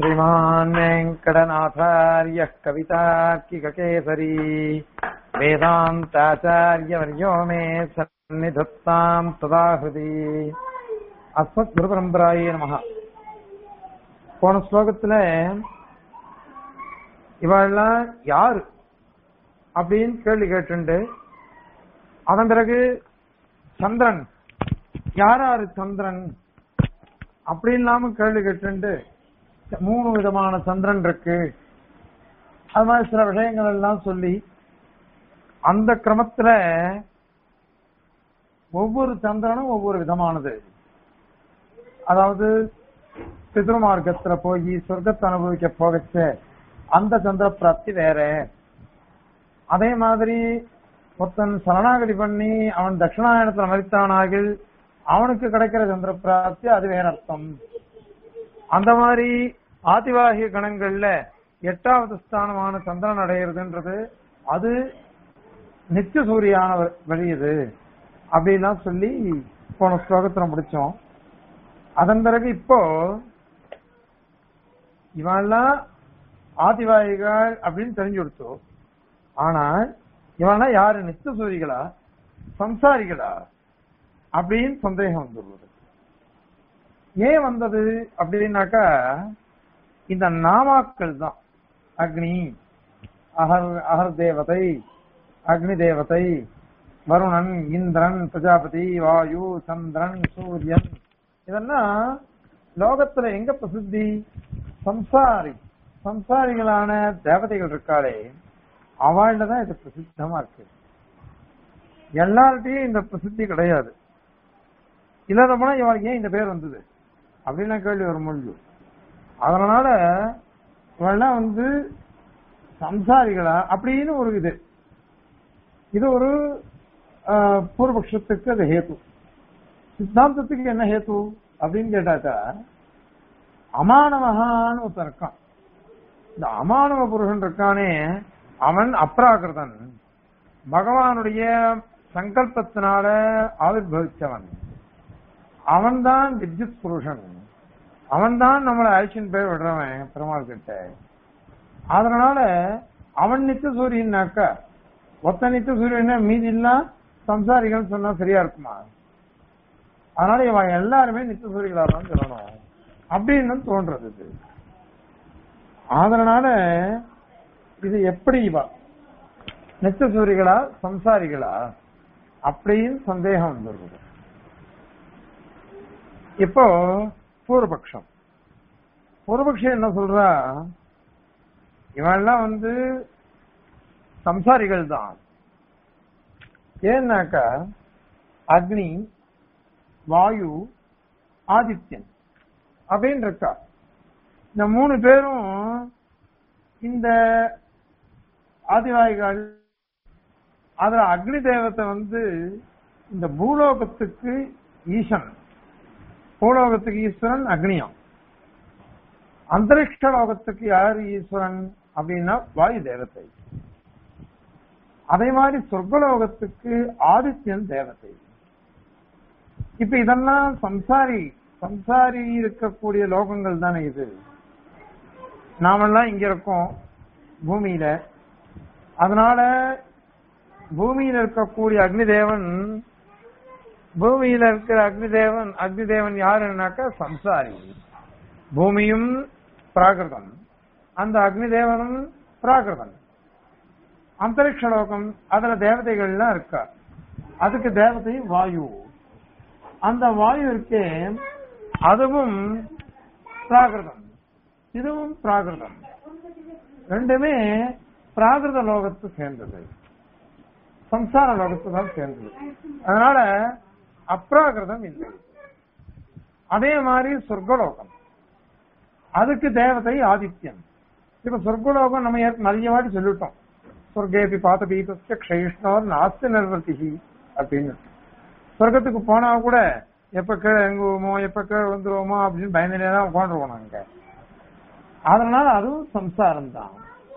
श्रीमान् वेङ्कटनाथार्यः कवितार्किककेसरी वेदान्ताचार्यवर्यो मे सन्निधत्ताम् तदा हृदि அஸ்மத் குருபரம்பராயே நமக போன ஸ்லோகத்துல இவெல்லாம் யாரு அப்படின்னு கேள்வி கேட்டுண்டு அதன் பிறகு சந்திரன் யாராரு சந்திரன் அப்படி இல்லாம கேள்வி கேட்டுண்டு மூணு விதமான சந்திரன் இருக்கு அது மாதிரி சில விஷயங்கள் எல்லாம் சொல்லி அந்த கிரமத்துல ஒவ்வொரு சந்திரனும் ஒவ்வொரு விதமானது அதாவது பித்ருமார்க்கத்துல போய் சொர்க்கத்தை அனுபவிக்க போகச்ச அந்த சந்திர பிராப்தி வேற அதே மாதிரி ஒருத்தன் சரணாகதி பண்ணி அவன் தட்சிணாயனத்துல மறித்தானாகில் அவனுக்கு கிடைக்கிற சந்திர பிராப்தி அது வேற அர்த்தம் அந்த மாதிரி ஆதிவாகிய கணங்கள்ல எட்டாவது ஸ்தானமான சந்திரன் அடையிறதுன்றது அது நித்திய சூரியான வழி இது அப்படின்லாம் சொல்லி போன ஸ்லோகத்துல முடிச்சோம் அதன் பிறகு இப்போ இவெல்லாம் ஆதிவாயிகள் அப்படின்னு தெரிஞ்சு கொடுத்தோம் ஆனால் இவெல்லாம் யாரு நித்திய சூரிகளா சம்சாரிகளா அப்படின்னு சந்தேகம் வந்துள்ளது ஏன் வந்தது அப்படின்னாக்கா இந்த நாமாக்கள் தான் அக்னி அகர் அகர் தேவதை அக்னி தேவதை வருணன் இந்திரன் பிரஜாபதி வாயு சந்திரன் சூரியன் இதெல்லாம் லோகத்துல எங்க பிரசித்தி சம்சாரி சம்சாரிகளான தேவதைகள் இருக்காளே அவள்ல தான் இது பிரசித்தமா இருக்கு எல்லார்ட்டையும் இந்த பிரசித்தி கிடையாது இல்லாத போனா இவளுக்கு ஏன் இந்த பேர் வந்தது அப்படின்னு கேள்வி வரும் மொழி அதனால இவெல்லாம் வந்து சம்சாரிகளா அப்படின்னு ஒரு இது இது ஒரு பூர்வபக்ஷத்துக்கு அது ஹேத்து சித்தாந்தத்துக்கு என்ன ஹேத்து அப்படின்னு கேட்டாக்கா அமானவகான்னு ஒருத்தன் இருக்கான் இந்த அமானவ புருஷன் இருக்கானே அவன் அப்ராகிருதன் பகவானுடைய சங்கல்பத்தினால ஆவிர்வவிச்சவன் அவன்தான் வித்யுத் புருஷன் அவன்தான் நம்மளை ஆக்ஷன் பேர் விடுறவன் பெருமாள் கிட்ட அதனால அவன் நித்திய சூரியனாக்கா ஒத்த நித்திய சூரியன் மீதி எல்லாம் சம்சாரிகள் சொன்னா சரியா இருக்குமா அதனால இவன் எல்லாருமே நித்திய சூரியர்களா தான் சொல்லணும் அப்படின்னு தோன்றது இது அதனால இது எப்படி இவா நித்திய சூரிகளா சம்சாரிகளா அப்படின்னு சந்தேகம் வந்துருக்குது இப்போ பூர்வபக்ஷம் பூர்வபக்ஷம் என்ன சொல்றா இவெல்லாம் வந்து சம்சாரிகள் தான் ஏன்னாக்கா அக்னி வாயு ஆதித்யன் அப்படின்னு இருக்கா இந்த மூணு பேரும் இந்த ஆதிவாய்கள் அதுல அக்னி தேவத்தை வந்து இந்த பூலோகத்துக்கு ஈசன் பூலோகத்துக்கு ஈஸ்வரன் அக்னியம் அந்தரிக்ஷ லோகத்துக்கு யார் ஈஸ்வரன் அப்படின்னா வாயு தேவத்தை அதே மாதிரி சொர்க்கலோகத்துக்கு ஆதித்யன் தேவதை இப்ப இதெல்லாம் சம்சாரி சம்சாரி இருக்கக்கூடிய லோகங்கள் தானே இது நாமெல்லாம் இங்க இருக்கோம் பூமியில அதனால பூமியில இருக்கக்கூடிய அக்னி தேவன் பூமியில இருக்கிற அக்னி தேவன் அக்னி தேவன் யாருன்னாக்கா சம்சாரி பூமியும் பிராகிருதம் அந்த அக்னி தேவனும் பிராகிருதம் அந்தரிக்ஷ லோகம் அதுல தேவதைகள்லாம் இருக்கா அதுக்கு தேவதை வாயு அந்த வாயு இருக்கே அதுவும் பிராகிருதம் இதுவும் பிராகிருதம் ரெண்டுமே பிராகிருத லோகத்து சேர்ந்தது சம்சார லோகத்து தான் சேர்ந்தது அதனால அப்ராகிருதம் இல்லை அதே மாதிரி சொர்க்கலோகம் அதுக்கு தேவதை ஆதித்யன் இப்ப சொர்க்கலோகம் நம்ம நிறைய வாட்டி சொல்லிட்டோம் சொர்க்கேபி பாத்த பீபஸ்ய க்ஷயிஷ்ணோர் நாஸ்தி நிர்வர்த்தி அப்படின்னு சொர்க்கத்துக்கு போனா கூட எப்ப கீழே எங்குவோமோ எப்ப கீழே வந்துருவோமோ அப்படின்னு பயந்துனே தான் உட்காந்துருவோம் நாங்க அதனால அதுவும் சம்சாரம் தான்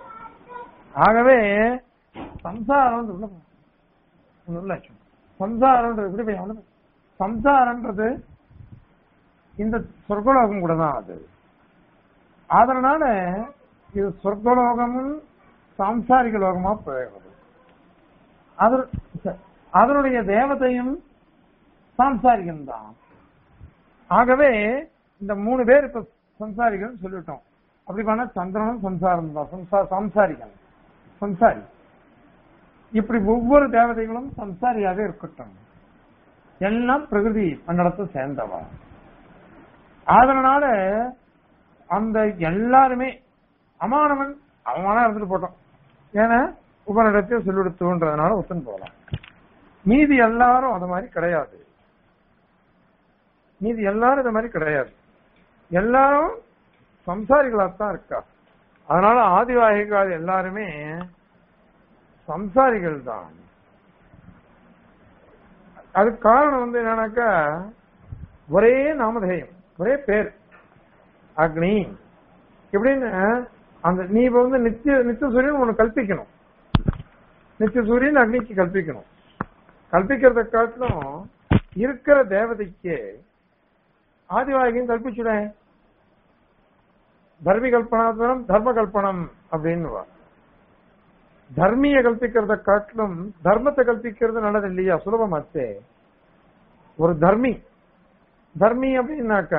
ஆகவே சம்சாரம் உள்ள உள்ள சம்சாரம்ன்றது எப்படி போய் அவ்வளவு சம்சாரம்ன்றது இந்த சொர்க்கலோகம் கூட தான் அது அதனால இது சொர்க்கலோகமும் சாம்சாரிக லோகமா போயிடுறது அது அதனுடைய தேவதையும் சாம்சாரிகம் தான் ஆகவே இந்த மூணு பேர் இப்ப சம்சாரிகள் சொல்லிட்டோம் அப்படி பண்ணா சந்திரனும் சம்சாரம் தான் சம்சா- சாம்சாரிகள் சம்சாரி இப்படி ஒவ்வொரு தேவதைகளும் சம்சாரியாக இருக்கட்டும் எல்லாம் பிரகிருதி மண்டலத்தை சேர்ந்தவா அதனால அந்த எல்லாருமே அமானவன் அவமானா இருந்துட்டு போட்டோம் ஏன்னா உபனிடத்தை சொல்லிடுத்துன்றதுனால ஒத்துன்னு போகலாம் மீதி எல்லாரும் அது மாதிரி கிடையாது மீதி எல்லாரும் இது மாதிரி கிடையாது எல்லாரும் சம்சாரிகளாத்தான் இருக்கா அதனால ஆதிவாகிகள் எல்லாருமே சம்சாரிகள் தான் அதுக்கு காரணம் வந்து என்னன்னாக்கா ஒரே நாமதேயம் ஒரே பேர் அக்னி எப்படின்னு அந்த நீ இப்ப வந்து நித்திய நித்திய சூரியன் ஒண்ணு கல்பிக்கணும் நித்திய சூரியன் அக்னிக்கு கல்பிக்கணும் கல்பிக்கிறத காட்டிலும் இருக்கிற தேவதைக்கு ஆதிவாகியும் கல்பிச்சுடேன் தர்மி கல்பனாதனம் தர்ம கல்பனம் அப்படின்னு தர்மிய கல்பிக்கிறத காட்டிலும் தர்மத்தை கல்பிக்கிறது நல்லது இல்லையா சுலபமாச்சே ஒரு தர்மி தர்மி அப்படின்னாக்கா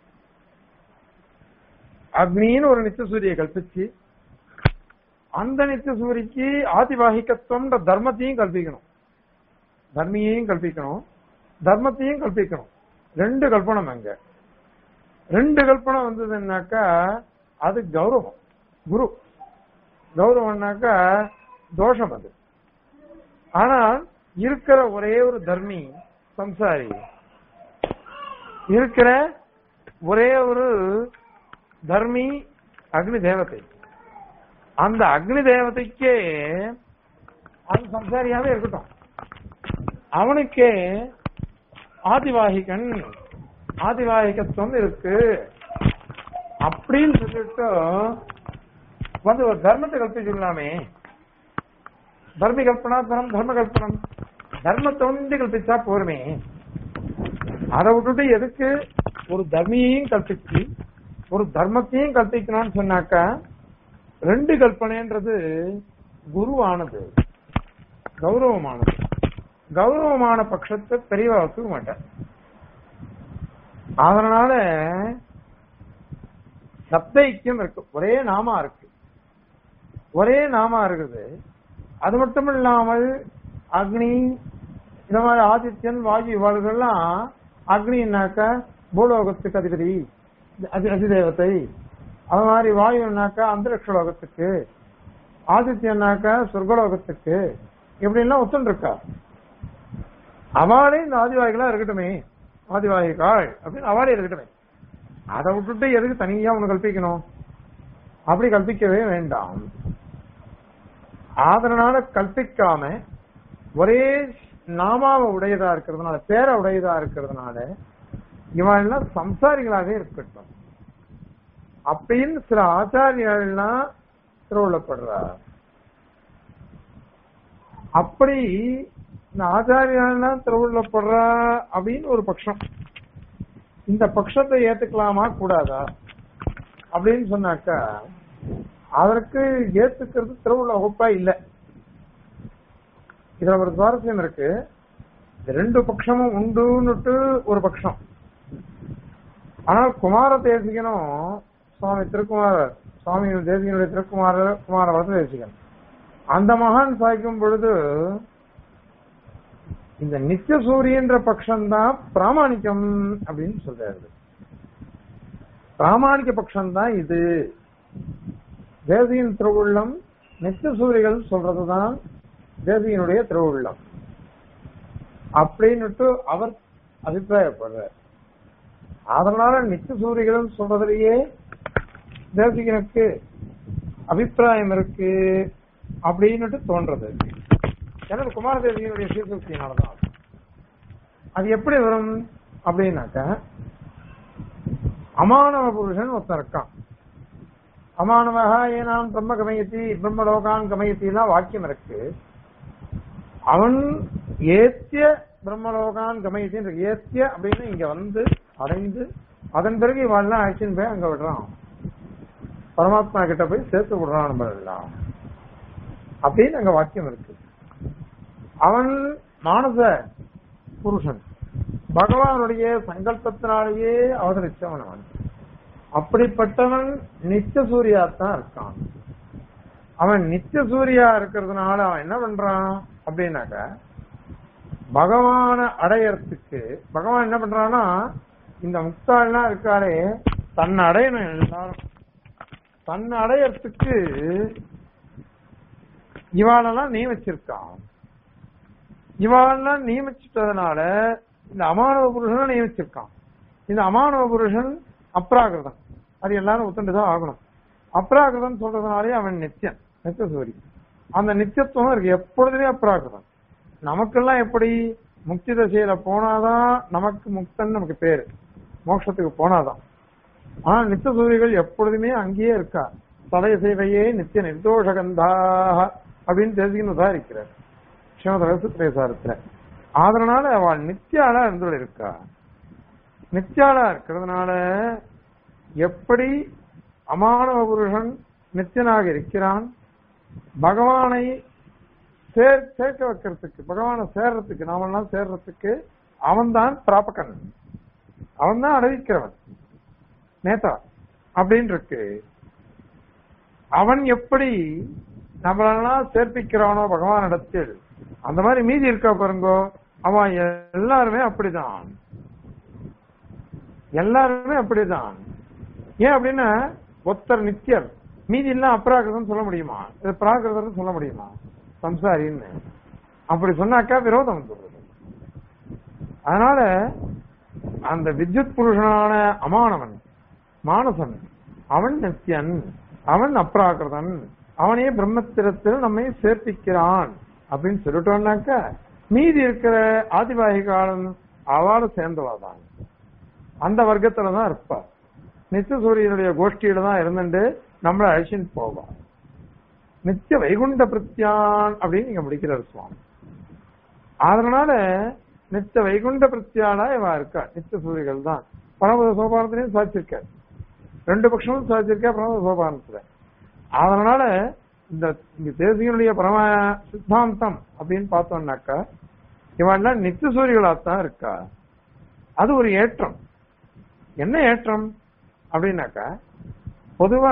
அக்னின்னு ஒரு நித்திய சூரிய கல்பிச்சு அந்த நித்திய சூரிக்கு ஆதிவாகிக்கத்துவம்ன்ற தர்மத்தையும் கல்பிக்கணும் தர்மியையும் கல்பிக்கணும் தர்மத்தையும் கல்பிக்கணும் ரெண்டு கல்பனம் அங்க ரெண்டு கல்பனம் வந்ததுன்னாக்கா அது கௌரவம் குரு கௌரவம்னாக்கா தோஷம் அது ஆனா இருக்கிற ஒரே ஒரு தர்மி சம்சாரி இருக்கிற ஒரே ஒரு தர்மி அக்னி தேவதை அந்த அக்னி தேவதைக்கே அது சம்சாரியாவே இருக்கட்டும் அவனுக்கே ஆதிவாகிகன் ஆதிவாகிகத்துவம் இருக்கு அப்படின்னு சொல்லிட்டு வந்து ஒரு தர்மத்தை கல்பிச்சுடலாமே தர்மி கல்பனா தரம் தர்ம கல்பனம் தர்மத்தை வந்து கல்பிச்சா போருமே அதை விட்டுட்டு எதுக்கு ஒரு தர்மியையும் கல்பிச்சு ஒரு தர்மத்தையும் கல்பிக்கணும்னு சொன்னாக்கா ரெண்டு கல்பனைன்றது குருவானது கௌரவமானது கௌரவமான பட்சத்தை பெரியவா ஒத்துக்க மாட்டார் அதனால சப்த ஐக்கியம் இருக்கு ஒரே நாமா இருக்கு ஒரே நாமா இருக்குது அது மட்டும் இல்லாமல் அக்னி இந்த மாதிரி ஆதித்யன் வாயு இவாளுகள்லாம் அக்னின்னாக்கா பூலோகத்துக்கு அதிபதி அதி அதிதேவத்தை அது மாதிரி வாயுனாக்கா அந்தரிக்ஷ லோகத்துக்கு ஆதித்யனாக்கா சொர்க்கலோகத்துக்கு இப்படி எல்லாம் ஒத்துன்னு இருக்கா அவளே இந்த ஆதிவாகிகளா இருக்கட்டுமே ஆதிவாகிகாள் அப்படின்னு அவளே இருக்கட்டுமே அதை விட்டுட்டு எதுக்கு தனியா ஒண்ணு கல்பிக்கணும் அப்படி கல்பிக்கவே வேண்டாம் அதனால கல்பிக்காம ஒரே நாமாவை உடையதா இருக்கிறதுனால பேரை உடையதா இருக்கிறதுனால இவன் எல்லாம் சம்சாரிகளாகவே இருக்கட்டும் அப்படின்னு சில ஆச்சாரியர்கள்லாம் திருவள்ளப்படுறார் அப்படி இந்த ஆச்சாரியர்கள்லாம் திருவள்ளப்படுறா அப்படின்னு ஒரு பட்சம் இந்த பட்சத்தை ஏத்துக்கலாமா கூடாதா அப்படின்னு சொன்னாக்கா அதற்கு ஏத்துக்கிறது திருவுள்ள வகுப்பா இல்ல இதுல ஒரு சுவாரஸ்யம் இருக்கு இந்த ரெண்டு பட்சமும் உண்டுன்னுட்டு ஒரு பட்சம் ஆனால் குமார தேசிகனும் சுவாமி திருக்குமாரர் சுவாமி தேசிகனுடைய திருக்குமாரர் குமார வரத தேசிகன் அந்த மகான் சாய்க்கும் பொழுது இந்த நித்திய சூரியன்ற பட்சம்தான் பிராமணிக்கம் அப்படின்னு சொல்றாரு பிராமணிக பட்சம்தான் இது தேசியின் திருவுள்ளம் நித்திய சூரிகள் சொல்றதுதான் தேசியனுடைய திருவுள்ளம் அப்படின்னுட்டு அவர் அபிப்பிராயப்படுறார் அதனால நித்திய சூரிகள் சொல்றதுலயே தேசிகனுக்கு அபிப்பிராயம் இருக்கு அப்படின்னுட்டு தோன்றது எனது குமாரதேவியினுடைய சீர்திருத்தினாலதான் அது எப்படி வரும் அப்படின்னாக்க அமானவ புருஷன் ஒருத்தன் இருக்கான் அமானவக ஏனாம் பிரம்ம கமயத்தி பிரம்மலோகான் கமயத்திலாம் வாக்கியம் இருக்கு அவன் ஏத்திய பிரம்மலோகான் கமயத்தின் இருக்கு. ஏத்திய அப்படின்னு இங்க வந்து அடைந்து அதன் பிறகு இவெல்லாம் அழைச்சின்னு போய் அங்க விடுறான் பரமாத்மா கிட்ட போய் சேர்த்து விடுறான் நம்ம எல்லாம் அப்படின்னு அங்க வாக்கியம் இருக்கு அவன் மானச புருஷன் பகவானுடைய சங்கல்பத்தினாலேயே அவதரிச்சவன் அவன் அப்படிப்பட்டவன் நித்திய சூரியாத்தான் இருக்கான் அவன் நித்திய சூரியா இருக்கிறதுனால அவன் என்ன பண்றான் அப்படின்னாக்க பகவான அடையறதுக்கு பகவான் என்ன பண்றான்னா இந்த முக்தாள்லாம் இருக்காரே தன்னை அடையணும் எல்லாரும் தன்னை அடையறதுக்கு இவாளெல்லாம் நியமிச்சிருக்கான் இவாளெல்லாம் நியமிச்சிட்டதுனால இந்த அமானவ புருஷனை நியமிச்சிருக்கான் இந்த அமானவ புருஷன் அப்ராகிருதம் அது எல்லாரும் ஒத்துண்டுதான் ஆகணும் அப்ராகிருதம் சொல்றதுனாலே அவன் நித்தியன் நித்திய சூரி அந்த நித்தியத்துவம் இருக்கு எப்பொழுதுமே அப்ராகிருதம் நமக்கெல்லாம் எப்படி முக்தி தசையில போனாதான் நமக்கு முக்தன் நமக்கு பேரு மோட்சத்துக்கு போனாதான் ஆனா நித்திய சூரிகள் எப்பொழுதுமே அங்கேயே இருக்கா தடைய சேவையே நித்திய நிர்தோஷகந்தாக அப்படின்னு தெரிஞ்சுக்கணும் இருக்கிறார் ஸ்ரீமத ரகசியசாரத்துல அதனால அவள் நித்தியாளா இருந்து இருக்கா நித்தியாளா இருக்கிறதுனால எப்படி அமானவ புருஷன் நித்தியனாக இருக்கிறான் பகவானை சேர் சேர்க்க வைக்கிறதுக்கு பகவானை சேர்றதுக்கு நாமெல்லாம் சேர்றதுக்கு அவன்தான் பிராபகன் அவன் தான் அடைவிக்கிறவன் நேதா அப்படின்னு இருக்கு அவன் எப்படி நம்மளெல்லாம் சேர்ப்பிக்கிறானோ பகவானிடத்தில் அந்த மாதிரி மீதி இருக்கா பாருங்கோ அவன் எல்லாருமே அப்படிதான் எல்லாருமே அப்படிதான் ஏன் அப்படின்னா ஒருத்தர் நித்தியர் மீதி எல்லாம் அப்ராகிருதம் சொல்ல முடியுமா இது பிராகிருதம் சொல்ல முடியுமா சம்சாரின்னு அப்படி சொன்னாக்கா விரோதம் வந்துடுறது அதனால அந்த வித்யுத் புருஷனான அமானவன் மானசன் அவன் நித்தியன் அவன் அப்ராகிருதன் அவனே பிரம்மத்திரத்தில் நம்மை சேர்ப்பிக்கிறான் அப்படின்னு சொல்லிட்டோம்னாக்க மீதி இருக்கிற ஆதிவாகிகாலன் அவளை சேர்ந்தவாதான் அந்த வர்க்கத்துல தான் இருப்பா நித்திய சூரியனுடைய கோஷ்டியில தான் இருந்துட்டு நம்மளை அழிச்சுன்னு போவான் நித்திய வைகுண்ட பிரத்யான் அப்படின்னு நீங்க முடிக்கிறார் சுவாமி அதனால நித்திய வைகுண்ட பிரத்யானா இவா இருக்கா நித்திய சூரியர்கள் தான் பரமத சோபானத்திலையும் சாதிச்சிருக்க ரெண்டு பட்சமும் சாதிச்சிருக்க பரமத சோபானத்துல அதனால இந்த இங்க தேசியனுடைய பரம சித்தாந்தம் அப்படின்னு பார்த்தோம்னாக்கா இவெல்லாம் நித்திய சூரியர்களாத்தான் இருக்கா அது ஒரு ஏற்றம் என்ன ஏற்றம் அப்படின்னாக்கா பொதுவா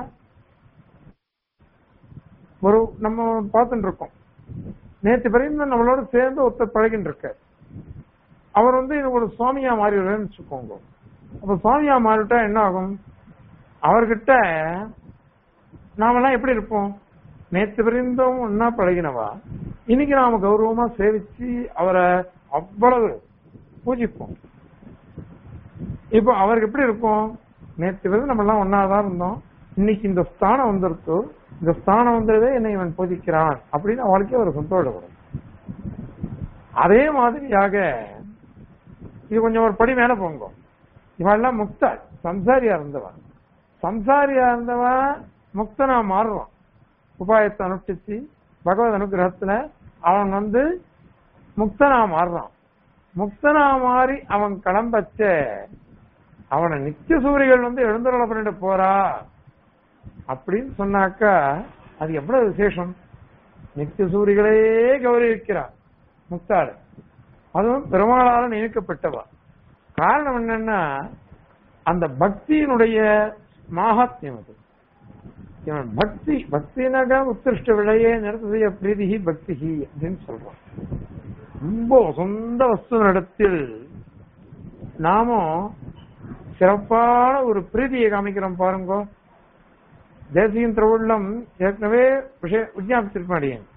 ஒரு நம்ம பார்த்துட்டு இருக்கோம் நேற்று வரையும் நம்மளோட சேர்ந்து ஒருத்தர் பழகின்னு இருக்க அவர் வந்து எனக்கு ஒரு சுவாமியா மாறிடுறேன்னு வச்சுக்கோங்க அப்ப சுவாமியா மாறிட்டா என்ன ஆகும் அவர்கிட்ட நாமெல்லாம் எப்படி இருப்போம் நேற்று வரைந்தும் ஒன்னா பழகினவா இன்னைக்கு நாம கௌரவமா சேவிச்சு அவரை அவ்வளவு பூஜிப்போம் இப்போ அவருக்கு எப்படி இருக்கும் நேற்று வரை நம்ம எல்லாம் ஒன்னாதான் இருந்தோம் இன்னைக்கு இந்த ஸ்தானம் வந்திருக்கு இந்த ஸ்தானம் வந்ததே என்னை இவன் பூஜிக்கிறான் அப்படின்னு அவளுக்கே ஒரு சந்தோஷப்படும் அதே மாதிரியாக இது கொஞ்சம் ஒரு படி மேல போங்க இவெல்லாம் முக்தா சம்சாரியா இருந்தவன் சம்சாரியா இருந்தவன் முக்தனா மாறுவான் உபாயத்தை அனுஷ்டிச்சு பகவத் அனுகிரகத்துல அவன் வந்து முக்தனா மாறுறான் முக்தனா மாறி அவன் கிளம்பச்ச அவனை நித்திய சூரியர்கள் வந்து எழுந்தருள பண்ணிட்டு போறா அப்படின்னு சொன்னாக்கா அது எவ்வளவு விசேஷம் நித்திய சூரிகளே கௌரவிக்கிறார் முக்தாள் அதுவும் பெருமாளால நியமிக்கப்பட்டவா காரணம் என்னன்னா அந்த பக்தியினுடைய மாகாத்மியம் அது இவன் பக்தி பக்தினாக உத்திருஷ்ட விளையே நிறுத்திய பிரீதிகி பக்திகி அப்படின்னு சொல்றான் ரொம்ப சொந்த வஸ்துவனிடத்தில் நாமும் சிறப்பான ஒரு பிரீதியை காமிக்கிறோம் பாருங்க தேசியின் திருவுள்ளம் ஏற்கனவே விஷய விஜயாபித்திருப்பேன்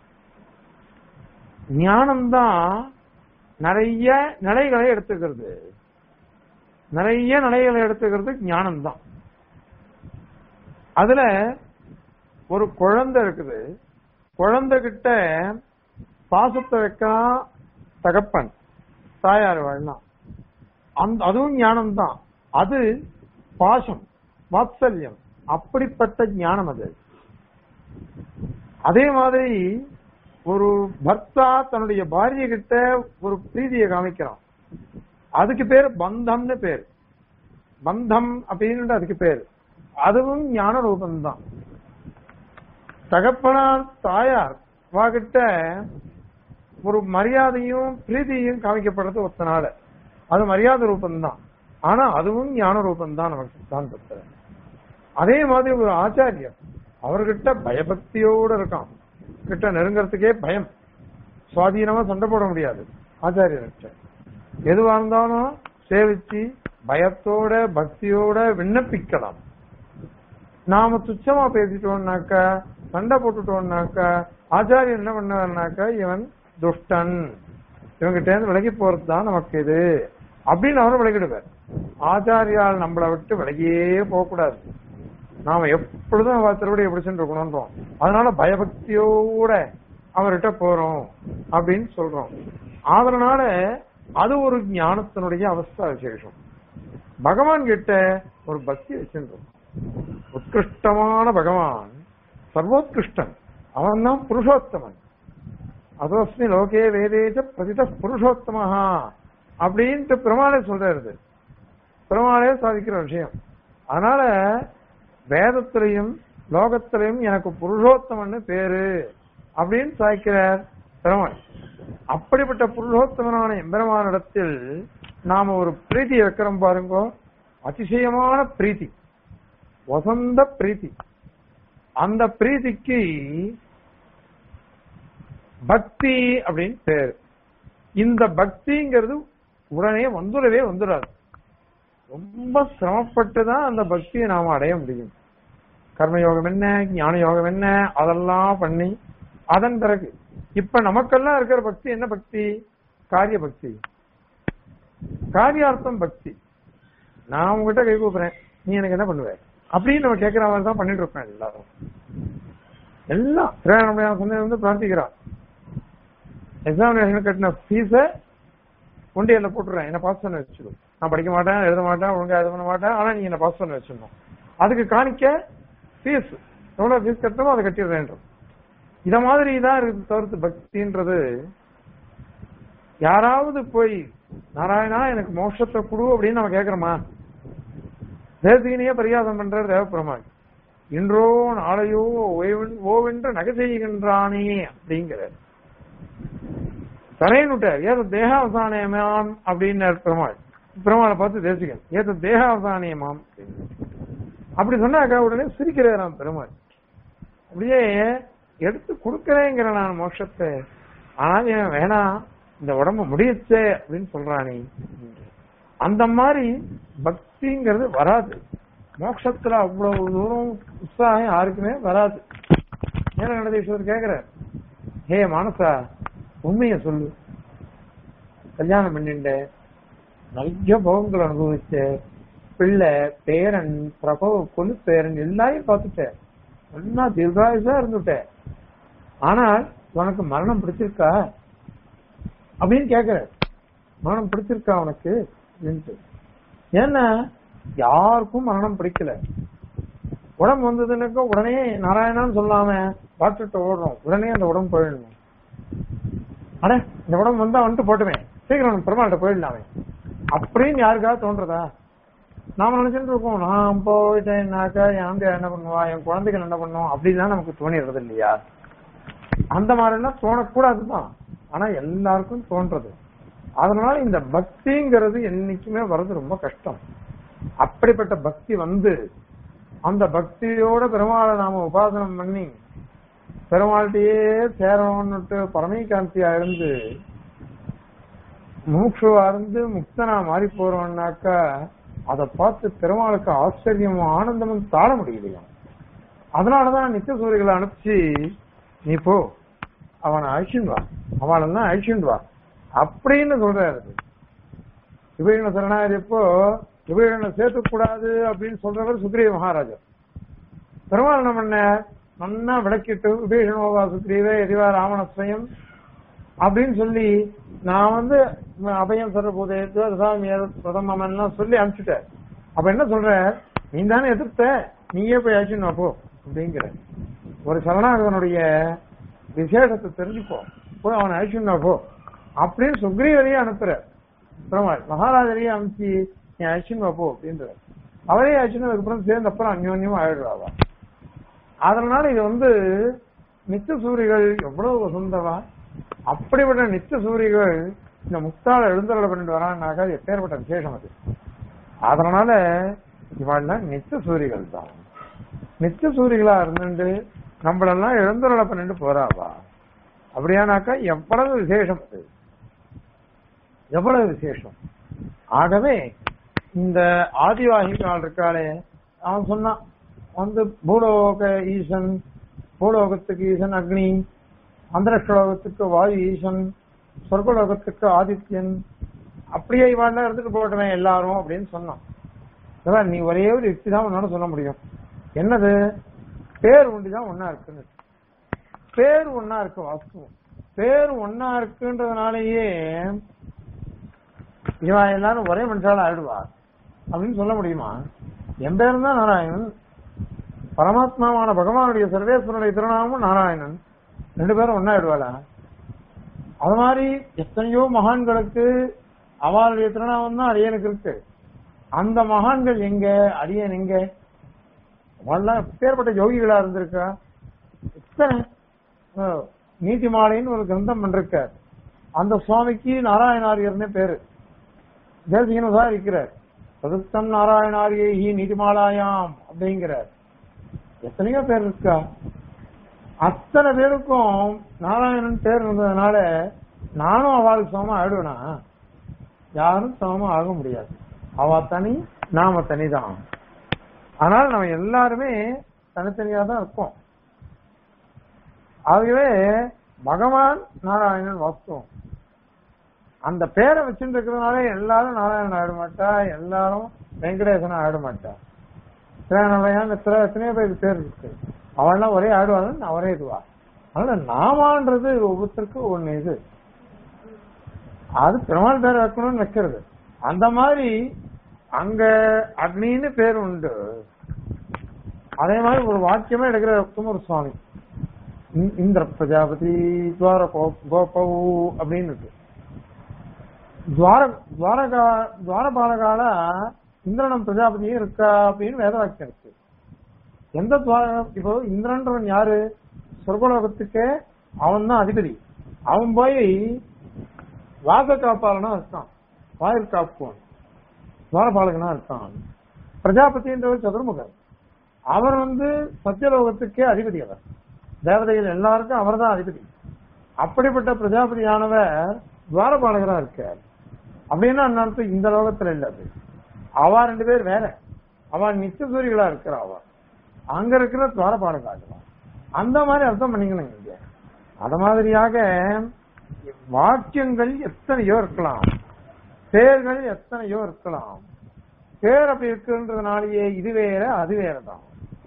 ஞானம்தான் நிறைய நிலைகளை எடுத்துக்கிறது நிறைய நிலைகளை எடுத்துக்கிறது ஞானம் தான் அதுல ஒரு குழந்தை இருக்குது குழந்தை கிட்ட பாசத்தை வைக்கலாம் தகப்பன் தாயார் வாழலாம் அந்த அதுவும் ஞானம் தான் அது பாசம் வாத்சல்யம் அப்படிப்பட்ட ஞானம் அது அதே மாதிரி ஒரு பர்த்தா தன்னுடைய பாரிய கிட்ட ஒரு பிரீதியை காமிக்கிறான் அதுக்கு பேர் பந்தம்னு பேர் பந்தம் அப்படின்னு அதுக்கு பேர் அதுவும் ஞான ரூபம்தான் தகப்பனார் தாயார் வாகிட்ட ஒரு மரியாதையும் பிரீதியும் காமிக்கப்படுறது ஒத்தனால அது மரியாதை ரூபம்தான் ஆனா அதுவும் ஞான ரூபம்தான் நமக்கு சித்தாந்தத்துல அதே மாதிரி ஒரு ஆச்சாரியர் அவர்கிட்ட பயபக்தியோட இருக்கான் கிட்ட நெருங்கறதுக்கே பயம் சுவாதீனமா சண்டை போட முடியாது ஆச்சாரியர்கிட்ட எதுவா இருந்தாலும் சேவிச்சு பயத்தோட பக்தியோட விண்ணப்பிக்கலாம் நாம துச்சமா பேசிட்டோம்னாக்கா சண்டை போட்டுட்டோம்னாக்கா ஆச்சாரியர் என்ன பண்ணாருனாக்கா இவன் துஷ்டன் இவங்கிட்ட இருந்து விலகி போறது தான் நமக்கு இது அப்படின்னு அவரை விலகிடுவார் ஆச்சாரியால் நம்மளை விட்டு விலகியே போகக்கூடாது நாம எப்பொழுதும் அவ திருவடி எப்படி சென்று இருக்கணும்ன்றோம் அதனால பயபக்தியோட அவர்கிட்ட போறோம் அப்படின்னு சொல்றோம் அதனால அது ஒரு ஞானத்தினுடைய அவஸ்தா விசேஷம் பகவான் கிட்ட ஒரு பக்தி வச்சிருந்தோம் உத்கிருஷ்டமான பகவான் சர்வோத்கிருஷ்டன் அவன் தான் புருஷோத்தமன் அதோஸ்மி லோகே வேதேஜ பிரதித புருஷோத்தமஹா அப்படின்ட்டு பெருமாளே சொல்றாரு பெருமாளே சாதிக்கிற விஷயம் அதனால வேதத்திலையும் லோகத்திலையும் எனக்கு புருஷோத்தமன்னு பேரு அப்படின்னு சாய்க்கிறார் பெருமாள் அப்படிப்பட்ட புருஷோத்தமனான எம்பெருமானிடத்தில் நாம ஒரு பிரீத்தி வைக்கிறோம் பாருங்க அதிசயமான பிரீத்தி வசந்த பிரீத்தி அந்த பிரீத்திக்கு பக்தி அப்படின்னு பேரு இந்த பக்திங்கிறது உடனே வந்துடவே வந்துடாது ரொம்ப சிரமப்பட்டு தான் அந்த பக்தியை நாம அடைய முடியும் கர்மயோகம் என்ன ஞான யோகம் என்ன அதெல்லாம் பண்ணி அதன் பிறகு இப்ப நமக்கெல்லாம் இருக்கிற பக்தி என்ன பக்தி காரிய பக்தி காரியார்த்தம் பக்தி நான் உங்ககிட்ட கை கூப்புறேன் நீ எனக்கு என்ன பண்ணுவ அப்படின்னு நம்ம கேட்கிற மாதிரி தான் பண்ணிட்டு இருப்பேன் எல்லாரும் எல்லாம் திருவண்ணாமலையான சந்தை வந்து பிரார்த்திக்கிறான் எக்ஸாமினேஷன் கட்டின ஃபீஸ உண்டியல்ல போட்டுறேன் என்ன பாஸ் பண்ண வச்சிடும் நான் படிக்க மாட்டேன் எழுத மாட்டேன் ஒழுங்கா இது பண்ண மாட்டேன் ஆனா நீங்க என்ன பாஸ் பண்ண வச்சிடணும் அதுக்கு காணிக்க ஃபீஸ் எவ்வளவு ஃபீஸ் கட்டணுமோ அதை கட்டிடுறேன் இத மாதிரி தான் இருக்கு தவிர்த்து பக்தின்றது யாராவது போய் நாராயணா எனக்கு மோட்சத்தை கொடு அப்படின்னு நம்ம கேக்குறோமா தேசிகனையே பரியாசம் பண்றாரு தேவப்பெருமாள் இன்றோ நாளையோ ஓவென்- ஓவென்று நகை செய்கின்றானே அப்படிங்கிறார் தரையனுட்டார் ஏதோ தேகாவசானயமாம் அப்படின்னு பெருமாள் பெருமாளை பார்த்து தேசிகன் ஏதோ தேகாவசானயமாம் அப்படின்னு. அப்படி சொன்னாக்கா உடனே சிரிக்கிறாராம் பெருமாள் அப்படியே எடுத்து கொடுக்கறேங்கிற நான் மோட்சத்தை ஆனா இவன் வேணாம் இந்த உடம்பு முடியச்சே அப்படின்னு சொல்றானே அந்த மாதிரி பக்திங்கிறது வராது மோட்சத்துல அவ்வளவு தூரம் உற்சாகம் யாருக்குமே வராது ஏன்னா நடந்தீஸ்வரர் கேக்குறார் ஹே மானசா உண்மைய சொல்லு கல்யாணம் பண்ணிண்ட நிறைய போகங்கள் அனுபவிச்ச பிள்ளை பேரன் பிரபவ கொலு பேரன் எல்லாரையும் பார்த்துட்டேன் நல்லா தீர்காயுசா இருந்துட்டேன் ஆனால் உனக்கு மரணம் பிடிச்சிருக்கா அப்படின்னு கேக்குற மரணம் பிடிச்சிருக்கா உனக்கு அப்படின்ட்டு ஏன்னா யாருக்கும் மரணம் பிடிக்கல உடம்பு வந்ததுன்னாக்கா உடனே நாராயணான்னு சொல்லாம டாக்டர்கிட்ட ஓடுறோம் உடனே அந்த உடம்பு போயிடணும் அட இந்த உடம்பு வந்தா வந்துட்டு போட்டுமே சீக்கிரம் பெருமாள்கிட்ட போயிடலாமே அப்படின்னு யாருக்காவது தோன்றதா நாம நினைச்சிட்டு இருக்கோம் நான் போயிட்டேன்னாக்கா என் ஆம்பியா என்ன பண்ணுவா என் குழந்தைகள் என்ன பண்ணுவோம் அப்படிலாம் நமக்கு தோணிடுறது இல்லையா அந்த மாதிரி எல்லாம் தோணக்கூடாதுதான் ஆனா எல்லாருக்கும் தோன்றது அதனால இந்த பக்திங்கிறது என்னைக்குமே வர்றது ரொம்ப கஷ்டம் அப்படிப்பட்ட பக்தி வந்து அந்த பக்தியோட பெருமாளை நாம உபாசனம் பண்ணி பெருமாள்கிட்டயே சேரணும்னுட்டு பரமேகாந்தியா இருந்து மூக்ஷுவா இருந்து முக்தனா மாறி போறோம்னாக்கா அதை பார்த்து பெருமாளுக்கு ஆச்சரியமும் ஆனந்தமும் தாழ முடியலையா அதனாலதான் நித்திய சூரியர்களை அனுப்பிச்சு நீ போ அவனை அழிச்சுண்டு வா அவனெல்லாம் அழிச்சுண்டு வா அப்படின்னு சொல்றாரு விபீஷண சரணாகதி எப்போ விபீஷண சேர்த்துக்கூடாது அப்படின்னு சொல்றவர் சுக்ரீவ மகாராஜா பெருமாள் என்ன பண்ண நன்னா விளக்கிட்டு விபீஷணோவா சுக்ரீவே எதிவா ராவணஸ்வயம் அப்படின்னு சொல்லி நான் வந்து அபயம் சர்வபூதேத்து அதுதான் பிரதமன்லாம் சொல்லி அனுப்பிச்சுட்டேன் அப்ப என்ன சொல்ற நீ தானே எதிர்த்த நீயே போய் அழிச்சுன்னு போ அப்படிங்கிற ஒரு சரணாகதனுடைய விசேஷத்தை தெரிஞ்சுக்கோ போய் அவனை அழிச்சுன்னு போ அப்படின்னு சுக்ரீவரையே அனுப்புற பெருமாள் மகாராஜரையே அனுப்பிச்சு நீ அழிச்சுன்னு போ அப்படின்ற அவரே ஆச்சுன்னா அதுக்கப்புறம் சேர்ந்த அப்புறம் அந்யோன்யம் ஆயிடுறாவா அதனால இது வந்து நித்திய சூரிகள் எவ்வளவு வசந்தவா அப்படிப்பட்ட நித்திய சூரிகள் இந்த முக்தால எழுந்தருள பண்ணிட்டு வரான்னாக்கா அது எப்பேற்பட்ட விசேஷம் அது அதனால இவாள்லாம் நித்திய சூரிகள் தான் நித்திய சூரிகளா இருந்துட்டு நம்மளெல்லாம் எழுந்தருள பண்ணிட்டு போறாவா அப்படியானாக்கா எவ்வளவு விசேஷம் அது எவ்வளவு விசேஷம் ஆகவே இந்த ஆதிவாகிகள் இருக்காளே அவன் சொன்னான் வந்து பூலோக ஈசன் பூலோகத்துக்கு ஈசன் அக்னி அந்தரஷ்லோகத்துக்கு வாயு ஈசன் சொர்க்கலோகத்துக்கு ஆதித்யன் அப்படியே இவாண்டா இருந்துட்டு போட்டுவேன் எல்லாரும் அப்படின்னு சொன்னான் அதான் நீ ஒரே ஒரு யுக்தி தான் உன்னால சொல்ல முடியும் என்னது பேர் ஒண்டிதான் ஒன்னா இருக்குன்னு பேர் ஒன்னா இருக்கு வாஸ்துவம் பேர் ஒன்னா இருக்குன்றதுனாலயே இவன் எல்லாரும் ஒரே மனுஷால ஆயிடுவா அப்படின்னு சொல்ல முடியுமா என் பேரும் தான் நாராயணன் பரமாத்மாவான பகவானுடைய சர்வேஸ்வரனுடைய திருநாமம் நாராயணன் ரெண்டு பேரும் ஒன்னாயிடுவாளா அது மாதிரி எத்தனையோ மகான்களுக்கு அவளுடைய திருநாமம் தான் அடியனுக்கு இருக்கு அந்த மகான்கள் எங்க அடியன் எங்க அவள்லாம் பேர்பட்ட யோகிகளா இருந்திருக்கா எத்தனை அஹ், நீதி மாலைன்னு ஒரு கிரந்தம் பண்ணிருக்கார் அந்த சுவாமிக்கு நாராயணாரியர்னே பேரு தேசிகனும் தான் இருக்கிறார் சதுஸ்தம் நாராயணாரியி நீதிமாலாயாம் அப்படிங்கிறார் எத்தனையோ பேர் இருக்கா அத்தனை பேருக்கும் நாராயணன் பேர் இருந்ததுனால நானும் அவளுக்கு சமமா ஆயிடுவேனா யாரும் சமமா ஆக முடியாது அவ தனி நாம தனிதான் அதனால நம்ம எல்லாருமே தனித்தனியா தான் இருக்கோம் ஆகவே பகவான் நாராயணன் வாஸ்துவம் அந்த பேரை வச்சுட்டு இருக்கிறதுனால எல்லாரும் நாராயணன் ஆயிட மாட்டா எல்லாரும் வெங்கடேசன் ஆயிட மாட்டா திரேனவையான் எத்தனை எத்தனையோ பேருக்கு பேர் இருக்கு அவன்லாம் ஒரே ஆடுவாங்க அவரே இதுவா அதனால நாமான்றது ஒவ்வொருத்தருக்கும் ஒண்ணு இது அது பெருமாள் பேர் வைக்கணும்னு வைக்கிறது அந்த மாதிரி அங்க அக்னின்னு பேர் உண்டு அதே மாதிரி ஒரு வாக்கியமே எடுக்கிற குமர சுவாமி இந்- இந்திர பிரஜாபதி துவார கோ- கோபவு அப்படின்னு இருக்கு துவார துவாரகா துவாரபாலகால இந்திரனும் பிரஜாபதியும் இருக்கா அப்படின்னு வேத வாக்கியம் இருக்கு எந்த துவாரம் இப்போ இந்திரன்றவன் யாரு சொர்க்கலோகத்துக்கு அவன் தான் அதிபதி அவன் போய் வாச காப்பாளனா இருக்கான் வாயில் காப்புவன் துவாரபாலகனா இருக்கான் பிரஜாபதின்றவர் சதுர்முகர் அவர் வந்து சத்தியலோகத்துக்கே அதிபதி அவர் தேவதைகள் எல்லாருக்கும் அவர் தான் அதிபதி அப்படிப்பட்ட பிரஜாபதியானவர் துவாரபாலகரா இருக்கார் அப்படின்னா அந்த அர்த்தம் இந்த லோகத்துல இல்ல அது அவ ரெண்டு பேர் வேற அவ நித்தியசூரிகளா இருக்கிற அவ அங்க இருக்கிற துவாரபாலகா அந்த மாதிரி அர்த்தம் பண்ணிக்கணும் இங்க அத மாதிரியாக வாக்கியங்கள் எத்தனையோ இருக்கலாம் பேர்கள் எத்தனையோ இருக்கலாம் பேர் அப்படி இருக்குன்றதுனாலயே இது வேற அது வேறதான்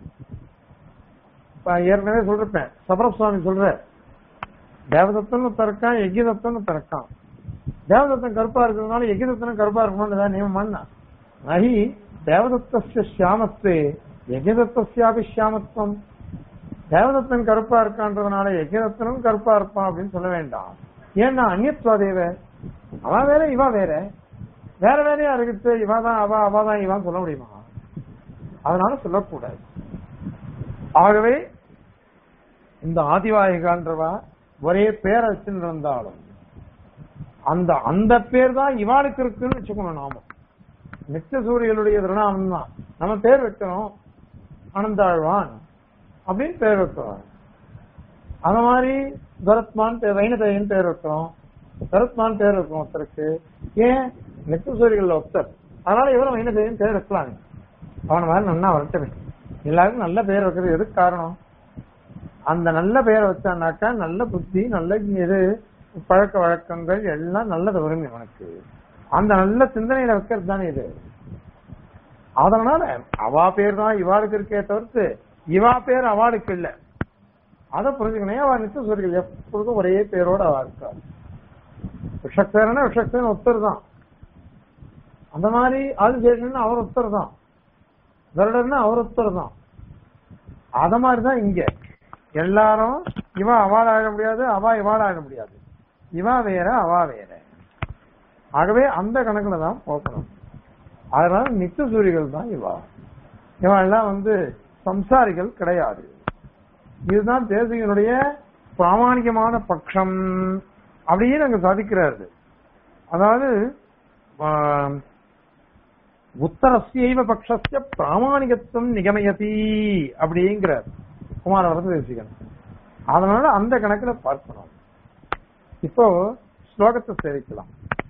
இப்ப ஏற்கனவே சொல்றேன் சபரசுவாமி சொல்ற தேவதத்தன் ஒருத்தன் இருக்கான் யஜ்யதத்தன் ஒருத்தன் இருக்கான் தேவதத்தன் கருப்பா இருக்கிறதுனால யஜ்யதத்தனும் கருப்பா இருக்கணும்னு ஏதாவது நியமம் பண்ணா நகி தேவதத்தஸ்ய சியாமத்வே யஜ்யதத்தஸ்யாபி சியாமத்துவம் தேவதத்தன் கருப்பா இருக்கான்றதுனால யஜ்யதத்தனும் கருப்பா இருப்பான் அப்படின்னு சொல்ல வேண்டாம் ஏன்னா அந்நியத்வா தேவ அவ வேற இவா வேற வேற வேறையா இருக்குது இவா தான் அவ அவ தான் இவான்னு சொல்ல முடியுமா அதனால சொல்லக்கூடாது ஆகவே இந்த ஆதிவாகிகான்றவா ஒரே பேரை வச்சுட்டு இருந்தாலும் அந்த அந்த பேர் தான் இவாளுக்கு இருக்குன்னு வச்சுக்கணும் நாம நித்திய சூரியனுடைய திருநாமம் தான் நம்ம பேர் வைக்கிறோம் அனந்தாழ்வான் அப்படின்னு பேர் வைக்கிறோம் அந்த மாதிரி கருத்மான் பேர் வைணதேயன் பேர் வைக்கிறோம் கருத்மான் பேர் வைக்கிறோம் ஒருத்தருக்கு ஏன் நித்திய சூரியர்கள் ஒருத்தர் அதனால இவரும் வைணதேயன் பேர் வைக்கலாம் அவன மாதிரி நன்னா வளர்த்தவே எல்லாருக்கும் நல்ல பேர் வைக்கிறது எதுக்கு காரணம் அந்த நல்ல பேரை வச்சானாக்கா நல்ல புத்தி நல்ல இது பழக்க வழக்கங்கள் எல்லாம் நல்லது வரும் அவனுக்கு அந்த நல்ல சிந்தனையில வைக்கிறது தானே இது அதனால அவா பேர் தான் இவாளுக்கு இருக்கே தவிர்த்து இவா பேர் அவளுக்கு இல்ல அதை புரிஞ்சுக்கணும் அவ நித்திய சொல்கள் எப்பொழுதும் ஒரே பேரோட அவ இருக்கா விஷக்சேரனா விஷக்சேரன் ஒருத்தர் தான் அந்த மாதிரி ஆதிசேஷன் அவர் ஒருத்தர் தான் கருடர்னா அவர் ஒருத்தர் தான் அத மாதிரிதான் இங்க எல்லாரும் இவ அவாள் ஆக முடியாது அவா இவாள் ஆக முடியாது இவா வேற அவா வேற ஆகவே அந்த கணக்குல தான் போக்கணும் அதனால நித்திய சூரிகள் தான் இவா இவெல்லாம் வந்து சம்சாரிகள் கிடையாது இதுதான் தேசிகனுடைய பிராமாணிகமான பட்சம் அப்படின்னு அங்க சாதிக்கிறாரு அதாவது ஆஹ், உத்தரஸ்யைவ பட்சஸ்ய பிராமாணிகத்துவம் நிகமயதி அப்படிங்கிறார் குமாரவரத தேசிகன் அதனால அந்த கணக்குல பார்க்கணும் இப்போ ஸ்லோகத்தை சேவிக்கலாம்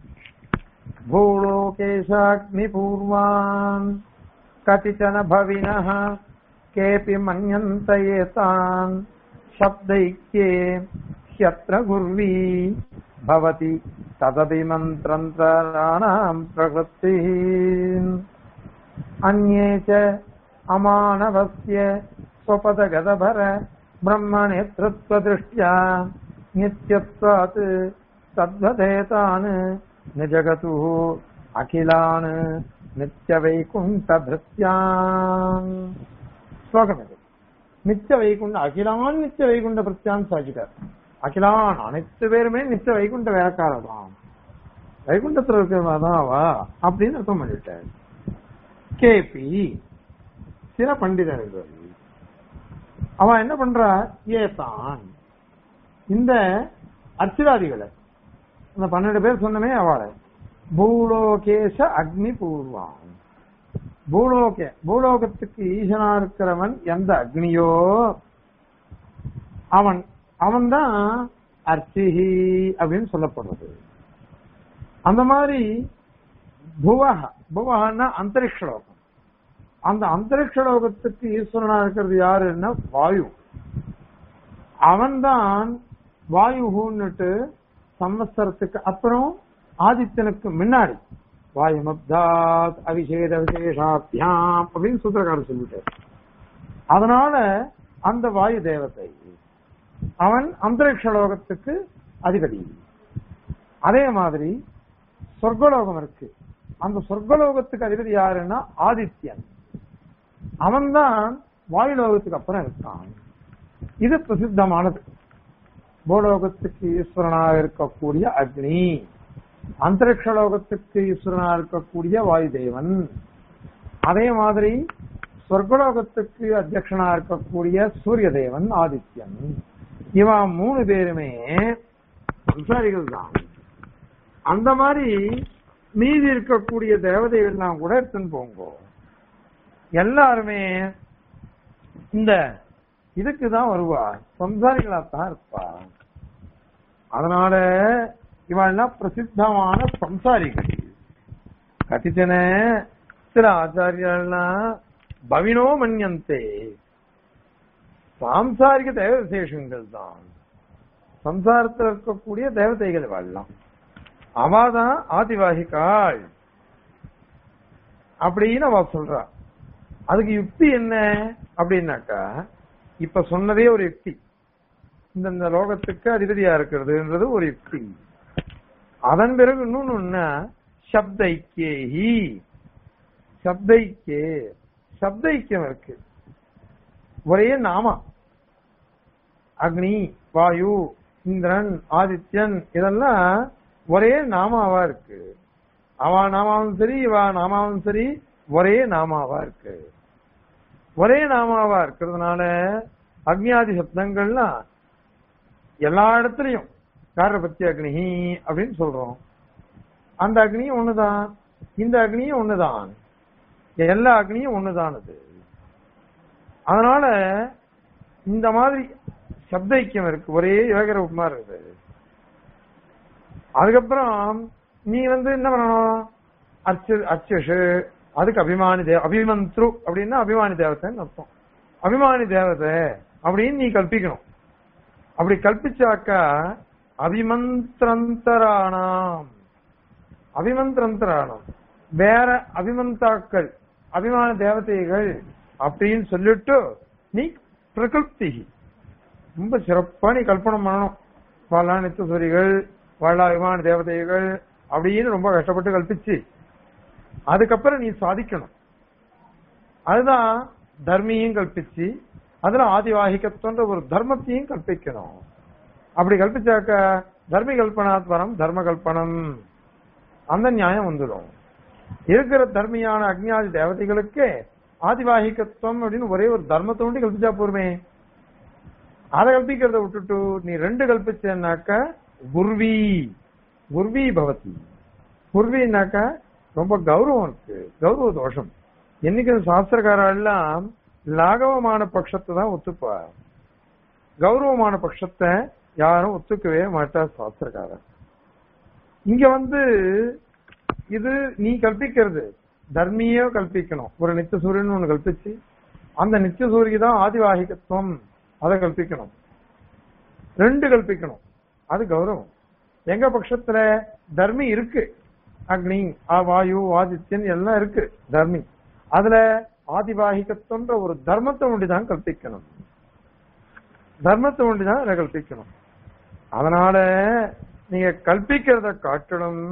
भूलोकेशाग्नि पूर्वान् कतिचन भविनः केऽपि मन्यन्त एतान् शब्दैक्ये ह्यत्र गुर्वी भवति तदभिमन्त्रन्तराणाम् प्रवृत्तिः अन्ये च अमानवस्य स्वपदगतभर ब्रह्मनेतृत्वदृष्ट्या नित्यत्वात् तद्वदेतान् निजगतुः अखिलान् நித்தியவைகுண்டபிருத்யான் ஸ்லோகம் இது நித்திய வைகுண்ட அகிலான் நித்திய வைகுண்ட பிரத்யான் சாதிட்டார் அகிலான் அனைத்து பேருமே நித்திய வைகுண்ட வேலைக்காரர் தான் வைகுண்டத்துல இருக்கிறவா தான் அவா அப்படின்னு அர்த்தம் பண்ணிட்டார் கேபி சில பண்டிதர்கள் அவன் என்ன பண்றா ஏதான் இந்த அர்ச்சிராதிகளை அந்த பன்னெண்டு பேர் சொன்னமே அவளை பூலோகேஷ அக்னி பூர்வான் பூலோக பூலோகத்துக்கு ஈசனா இருக்கிறவன் எந்த அக்னியோ அவன் அவன்தான் அர்ச்சிஹி அப்படின்னு சொல்லப்படுறது அந்த மாதிரி புவக புவகன்னா அந்தரிக்ஷ லோகம் அந்த அந்தரிக்ஷ லோகத்துக்கு ஈஸ்வரனா இருக்கிறது யாருன்னா வாயு அவன்தான் வாயுன்னுட்டு சம்வத்சரத்துக்கு அப்புறம் ஆதித்யனுக்கு முன்னாடி வாயுமப்தாத் அபிஷேத விசேஷாபியாம் அப்படின்னு சூத்திரக்காரர் சொல்லிட்டார் அதனால அந்த வாயு தேவதை அவன் அந்தரிக்ஷ லோகத்துக்கு அதிபதி அதே மாதிரி சொர்க்கலோகம் இருக்கு அந்த சொர்க்கலோகத்துக்கு அதிபதி யாருன்னா ஆதித்யன் அவன்தான் வாயு லோகத்துக்கு அப்புறம் இருக்கான் இது பிரசித்தமானது பூலோகத்துக்கு ஈஸ்வரனாக இருக்கக்கூடிய அக்னி அந்தரிக்ஷ லோகத்துக்கு ஈஸ்வரனா இருக்கக்கூடிய வாயுதேவன் அதே மாதிரி சொர்க்கலோகத்துக்கு அத்தியக்ஷனா இருக்கக்கூடிய சூரிய தேவன் ஆதித்யன் இவன் மூணு பேருமே சம்சாரிகள் தான் அந்த மாதிரி மீதி இருக்கக்கூடிய தேவதைகள்லாம் கூட எடுத்துன்னு போங்க எல்லாருமே இந்த இதுக்கு தான் வருவா சம்சாரிகளா தான் இருப்பா அதனால இவெல்லாம் பிரசித்தமான சம்சாரிகள் கட்டிச்சன சில ஆச்சாரியர்கள்லாம் பவினோ மன்யந்தே சாம்சாரிக தேவ விசேஷங்கள் தான் சம்சாரத்தில் இருக்கக்கூடிய தேவதைகள் வாழலாம் அவாதான் ஆதிவாகிகாள் அப்படின்னு அவ சொல்றா அதுக்கு யுக்தி என்ன அப்படின்னாக்கா இப்ப சொன்னதே ஒரு யுக்தி இந்த இந்த லோகத்துக்கு அதிபதியா இருக்கிறதுன்றது ஒரு யுக்தி அதன் பிறகு இன்னொன்னு என்ன சப்த ஐக்கியேஹி சப்த ஐக்கியே சப்த ஐக்கியம் இருக்கு ஒரே நாமா அக்னி வாயு இந்திரன் ஆதித்யன் இதெல்லாம் ஒரே நாமாவா இருக்கு அவ நாமாவும் சரி இவ நாமாவும் சரி ஒரே நாமாவா இருக்கு ஒரே நாமாவா இருக்கிறதுனால அக்னியாதி சப்தங்கள்லாம் எல்லா இடத்துலயும் காரபத்தி அக்னி அப்படின்னு சொல்றோம் அந்த அக்னியும் ஒண்ணுதான் இந்த அக்னியும் ஒண்ணுதான் எல்லா அக்னியும் ஒண்ணுதான் அது அதனால இந்த மாதிரி சப்த ஐக்கியம் இருக்கு ஒரே யோக ரூபமா இருக்குது அதுக்கப்புறம் நீ வந்து என்ன பண்ணணும் அர்ச்சு அர்ச்சஷு அதுக்கு அபிமானி தேவ அபிமந்த்ரு அப்படின்னா அபிமானி தேவதைன்னு அர்த்தம் அபிமானி தேவதை அப்படின்னு நீ கல்பிக்கணும் அப்படி கல்பிச்சாக்கா அபிமந்திரந்தராணாம் அபிமந்திரந்தராணம் வேற அபிமந்தாக்கள் அபிமான தேவதைகள் அப்படின்னு சொல்லிட்டு நீ பிரகல்ப்தி ரொம்ப சிறப்பா நீ கல்பனை பண்ணணும் வாழா நித்தசூரிகள் வாழா அபிமான தேவதைகள் அப்படின்னு ரொம்ப கஷ்டப்பட்டு கல்பிச்சு அதுக்கப்புறம் நீ சாதிக்கணும் அதுதான் தர்மியும் கல்பிச்சு அதுல ஆதிவாகிகத்துவன்ற ஒரு தர்மத்தையும் கல்பிக்கணும் அப்படி கல்பிச்சாக்க தர்மி கல்பனாத்வரம் தர்ம கல்பனம் அந்த நியாயம் வந்துடும் இருக்கிற தர்மியான அக்னியாதி தேவதைகளுக்கு ஆதிவாகிகத்துவம் அப்படின்னு ஒரே ஒரு தர்மத்தை ஒண்டி கல்பிச்சா போருமே அதை கல்பிக்கிறத விட்டுட்டு நீ ரெண்டு கல்பிச்சேன்னாக்க குர்வி குர்வி பவதி குர்வின்னாக்க ரொம்ப கௌரவம் இருக்கு கௌரவ தோஷம் என்னைக்கு சாஸ்திரக்காரர் எல்லாம் லாகவமான பட்சத்தை தான் ஒத்துப்பா கௌரவமான பட்சத்தை யாரும் ஒத்துக்கவே மாட்டா சாஸ்திரக்காரர் இங்க வந்து இது நீ கல்பிக்கிறது தர்மியோ கல்பிக்கணும் ஒரு நித்திய சூரியன் ஒண்ணு கல்பிச்சு அந்த நித்திய சூரிய தான் ஆதிவாகிகத்துவம் அதை கல்பிக்கணும் ரெண்டு கல்பிக்கணும் அது கௌரவம் எங்க பட்சத்துல தர்மி இருக்கு அக்னி ஆ, வாயு ஆதித்யன் எல்லாம் இருக்கு தர்மி அதுல ஆதிவாகிகத்துவன்ற ஒரு தர்மத்தை ஒண்டிதான் கல்பிக்கணும் தர்மத்தை ஒண்டிதான் அதை கல்பிக்கணும் அதனால நீங்க கல்பிக்கிறத காட்டிலும்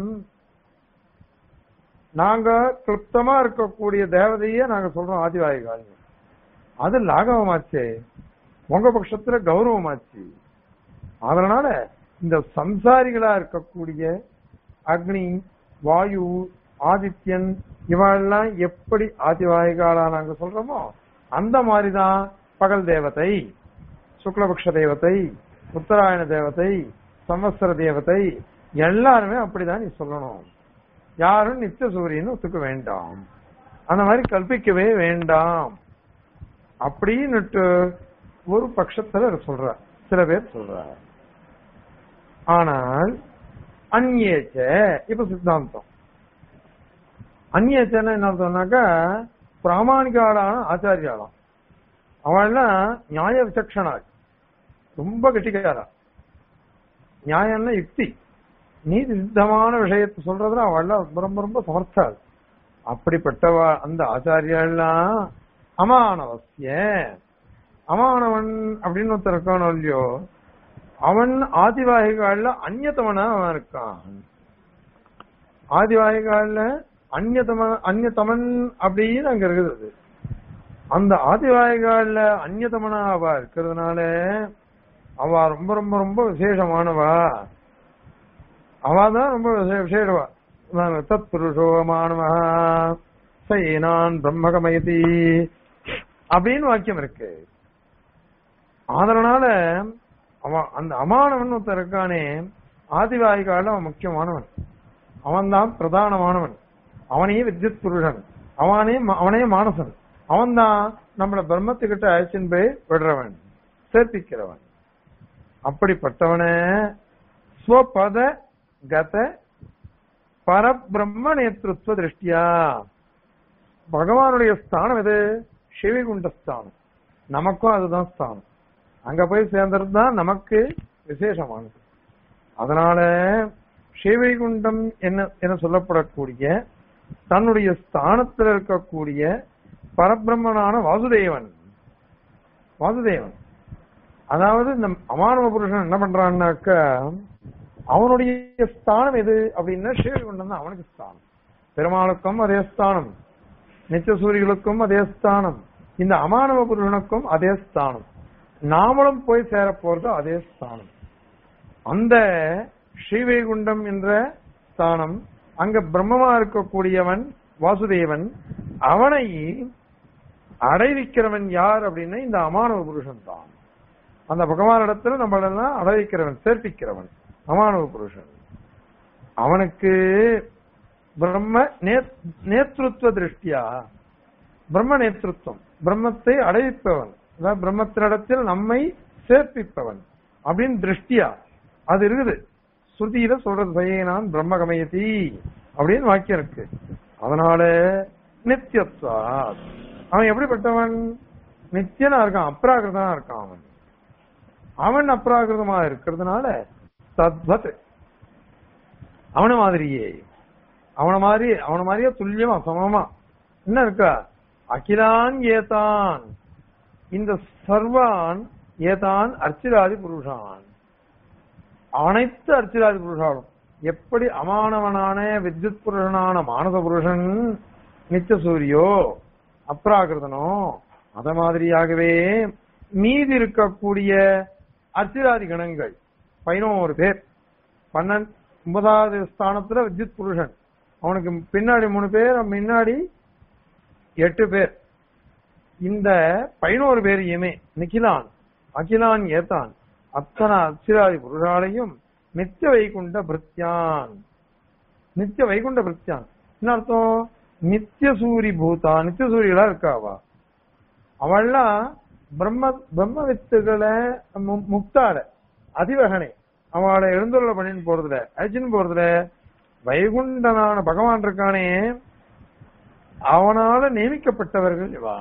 நாங்க கிருப்தமா இருக்கக்கூடிய தேவதையே நாங்க சொல்றோம் ஆதிவாகிகாரி அது லாகவமாச்சே உங்க பட்சத்துல கௌரவமாச்சு அதனால இந்த சம்சாரிகளா இருக்கக்கூடிய அக்னி வாயு ஆதித்யன் இவெல்லாம் எப்படி ஆதிவாகிகாலா நாங்க சொல்றோமோ அந்த மாதிரிதான் பகல் தேவதை சுக்லபக்ஷ தேவதை உத்தராயண தேவதை சம்வத்சர தேவதை எல்லாருமே அப்படிதான் நீ சொல்லணும் யாரும் நித்திய சூரியன் ஒத்துக்க வேண்டாம் அந்த மாதிரி கல்பிக்கவே வேண்டாம் அப்படின்னுட்டு ஒரு பட்சத்துல சொல்ற சில பேர் சொல்ற ஆனால் அந்நேச்ச இப்ப சித்தாந்தம் அந்நேச்சன்னா என்ன அர்த்தம்னாக்கா பிராமணிகாலான ஆச்சாரியாலாம் அவள்லாம் நியாய விசக்ஷனாள் ரொம்ப கெட்டிக்காரா நியாயம்னா யுக்தி நீதி சித்தமான விஷயத்தை சொல்றதுல அவள்லாம் ரொம்ப ரொம்ப சமர்த்தாள் அப்படிப்பட்டவ அந்த ஆச்சாரியெல்லாம் அமானவசிய அமானவன் அப்படின்னு ஒருத்தர் இருக்கானோ இல்லையோ அவன் ஆதிவாகிகால அந்நியத்தவனா அவன் இருக்கான் ஆதிவாகிகால அந்நியதமன் அந்நியதமன் அப்படின்னு அங்க இருக்குது அது. அந்த ஆதிவாகிகால அந்நியதமனா அவ இருக்கிறதுனால அவ ரொம்ப ரொம்ப ரொம்ப விசேஷமானவா அவதான் ரொம்ப விசே- விசேஷவா தத் புருஷோ மாணவா சைனான் பிரம்மகமயதி அப்படின்னு வாக்கியம் இருக்கு அதனால அவன் அந்த அமானவன் ஒருத்தன் இருக்கானே ஆதிவாகிகால அவன் முக்கியமானவன் அவன்தான் பிரதானமானவன் அவனே வித்யுத் புருஷன் அவனே ம- அவனே மானசன் அவன்தான் நம்மள பிரம்மத்துக்கிட்ட அழைச்சின் போய் விடுறவன் சேர்ப்பிக்கிறவன் அப்படிப்பட்டவன ஸ்வபத கத பரபிரம்ம நேத்ருத்வ திருஷ்டியா பகவானுடைய ஸ்தானம் எது சிவிகுண்ட ஸ்தானம் நமக்கும் அதுதான் ஸ்தானம் அங்க போய் சேர்ந்தது தான் நமக்கு விசேஷமானது அதனால ஸ்ரீவைகுண்டம் என்ன என சொல்லப்படக்கூடிய தன்னுடைய ஸ்தானத்தில் இருக்கக்கூடிய பரபிரம்மனான வாசுதேவன் வாசுதேவன் அதாவது இந்த அமானவ புருஷன் என்ன பண்றான்னாக்க அவனுடைய ஸ்தானம் எது அப்படின்னா ஸ்ரீவைகுண்டம் தான் அவனுக்கு ஸ்தானம் பெருமாளுக்கும் அதே ஸ்தானம் நித்திய சூரியர்களுக்கும் அதே ஸ்தானம் இந்த அமானவ புருஷனுக்கும் அதே ஸ்தானம் நாமளும் போய் சேர போறது அதே ஸ்தானம் அந்த ஸ்ரீவைகுண்டம் என்ற ஸ்தானம் அங்க பிரம்மமா இருக்கக்கூடியவன் வாசுதேவன் அவனை அடைவிக்கிறவன் யார் அப்படின்னா இந்த அமானவ புருஷன் தான் அந்த பகவானிடத்துல நம்மளெல்லாம் அடைவிக்கிறவன் சேர்ப்பிக்கிறவன் அமானவ புருஷன் அவனுக்கு பிரம்ம நே- நேத்ருத்வ திருஷ்டியா பிரம்ம நேத்ருத்வம் பிரம்மத்தை அடைவிப்பவன் அதாவது பிரம்மத்தினிடத்தில் நம்மை சேர்ப்பிப்பவன் அப்படின்னு திருஷ்டியா அது இருக்குது ஸ்ருதியில சொல்றது சையனான் பிரம்மகமயதி அப்படின்னு வாக்கியம் இருக்கு அதனால நித்தியத்வா அவன் எப்படிப்பட்டவன் நித்தியனா இருக்கான் அப்ராகிருதனா இருக்கான் அவன் அவன் அப்ராகிருதமா இருக்கிறதுனால தத்வத் அவன மாதிரியே அவன மாதிரி அவன மாதிரியே துல்லியமா சமமா என்ன இருக்கா அகிலான் ஏதான் இந்த சர்வான் ஏதான் அர்ச்சிராதி புருஷான் அனைத்து அர்ச்சிராதி புருஷாலும் எப்படி அமானவனான வித்யுத் புருஷனான மானச புருஷன் நித்திய சூரியோ அப்ராகிருதனோ அத மாதிரியாகவே மீதி இருக்கக்கூடிய அர்ச்சிராதி கணங்கள் பதினோரு பேர் பன்னெண்டு ஒன்பதாவது ஸ்தானத்துல வித்யுத் புருஷன் அவனுக்கு பின்னாடி மூணு பேர் முன்னாடி எட்டு பேர் இந்த பதினோரு பேரையுமே நிக்கிலான் அகிலான் ஏத்தான் அத்தனை அச்சிராதி புருஷாலையும் நித்திய வைகுண்ட பிருத்தியான் நித்திய வைகுண்ட பிருத்தியான் என்ன அர்த்தம் நித்திய சூரி பூதா நித்திய சூரியலா இருக்காவா அவள்லாம் பிரம்ம பிரம்ம வித்துகளை மு- முக்தால அதிவகனை அவளை எழுந்துள்ள பண்ணின்னு போறதுல அழிச்சுன்னு போறதுல வைகுண்டனான பகவான் இருக்கானே அவனால நியமிக்கப்பட்டவர்கள் இவா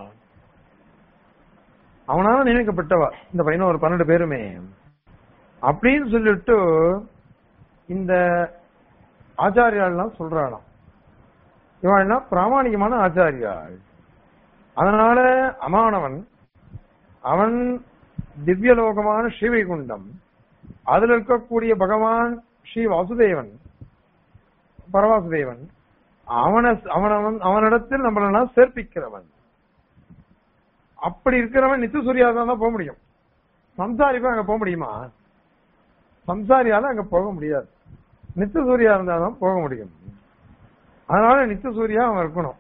அவனால நியமிக்கப்பட்டவா இந்த பதினோரு பன்னெண்டு பேருமே அப்படின்னு சொல்லிட்டு இந்த ஆச்சாரியாள்லாம் சொல்றாளாம் இவள்லாம் பிராமணிகமான ஆச்சாரியாள் அதனால அமானவன் அவன் திவ்யலோகமான ஸ்ரீவைகுண்டம் அதுல இருக்கக்கூடிய பகவான் ஸ்ரீ வாசுதேவன் பரவாசுதேவன் அவன அவனவன் அவனிடத்தில் நம்மளெல்லாம் சேர்ப்பிக்கிறவன் அப்படி இருக்கிறவன் நித்திய சூர்யாதான் தான் போக முடியும் சம்சாரிப்பா அங்க போக முடியுமா சம்சாரியால அங்க போக முடியாது நித்திய சூர்யா இருந்தாதான் போக முடியும் அதனால நித்திய சூர்யா அவன் இருக்கணும்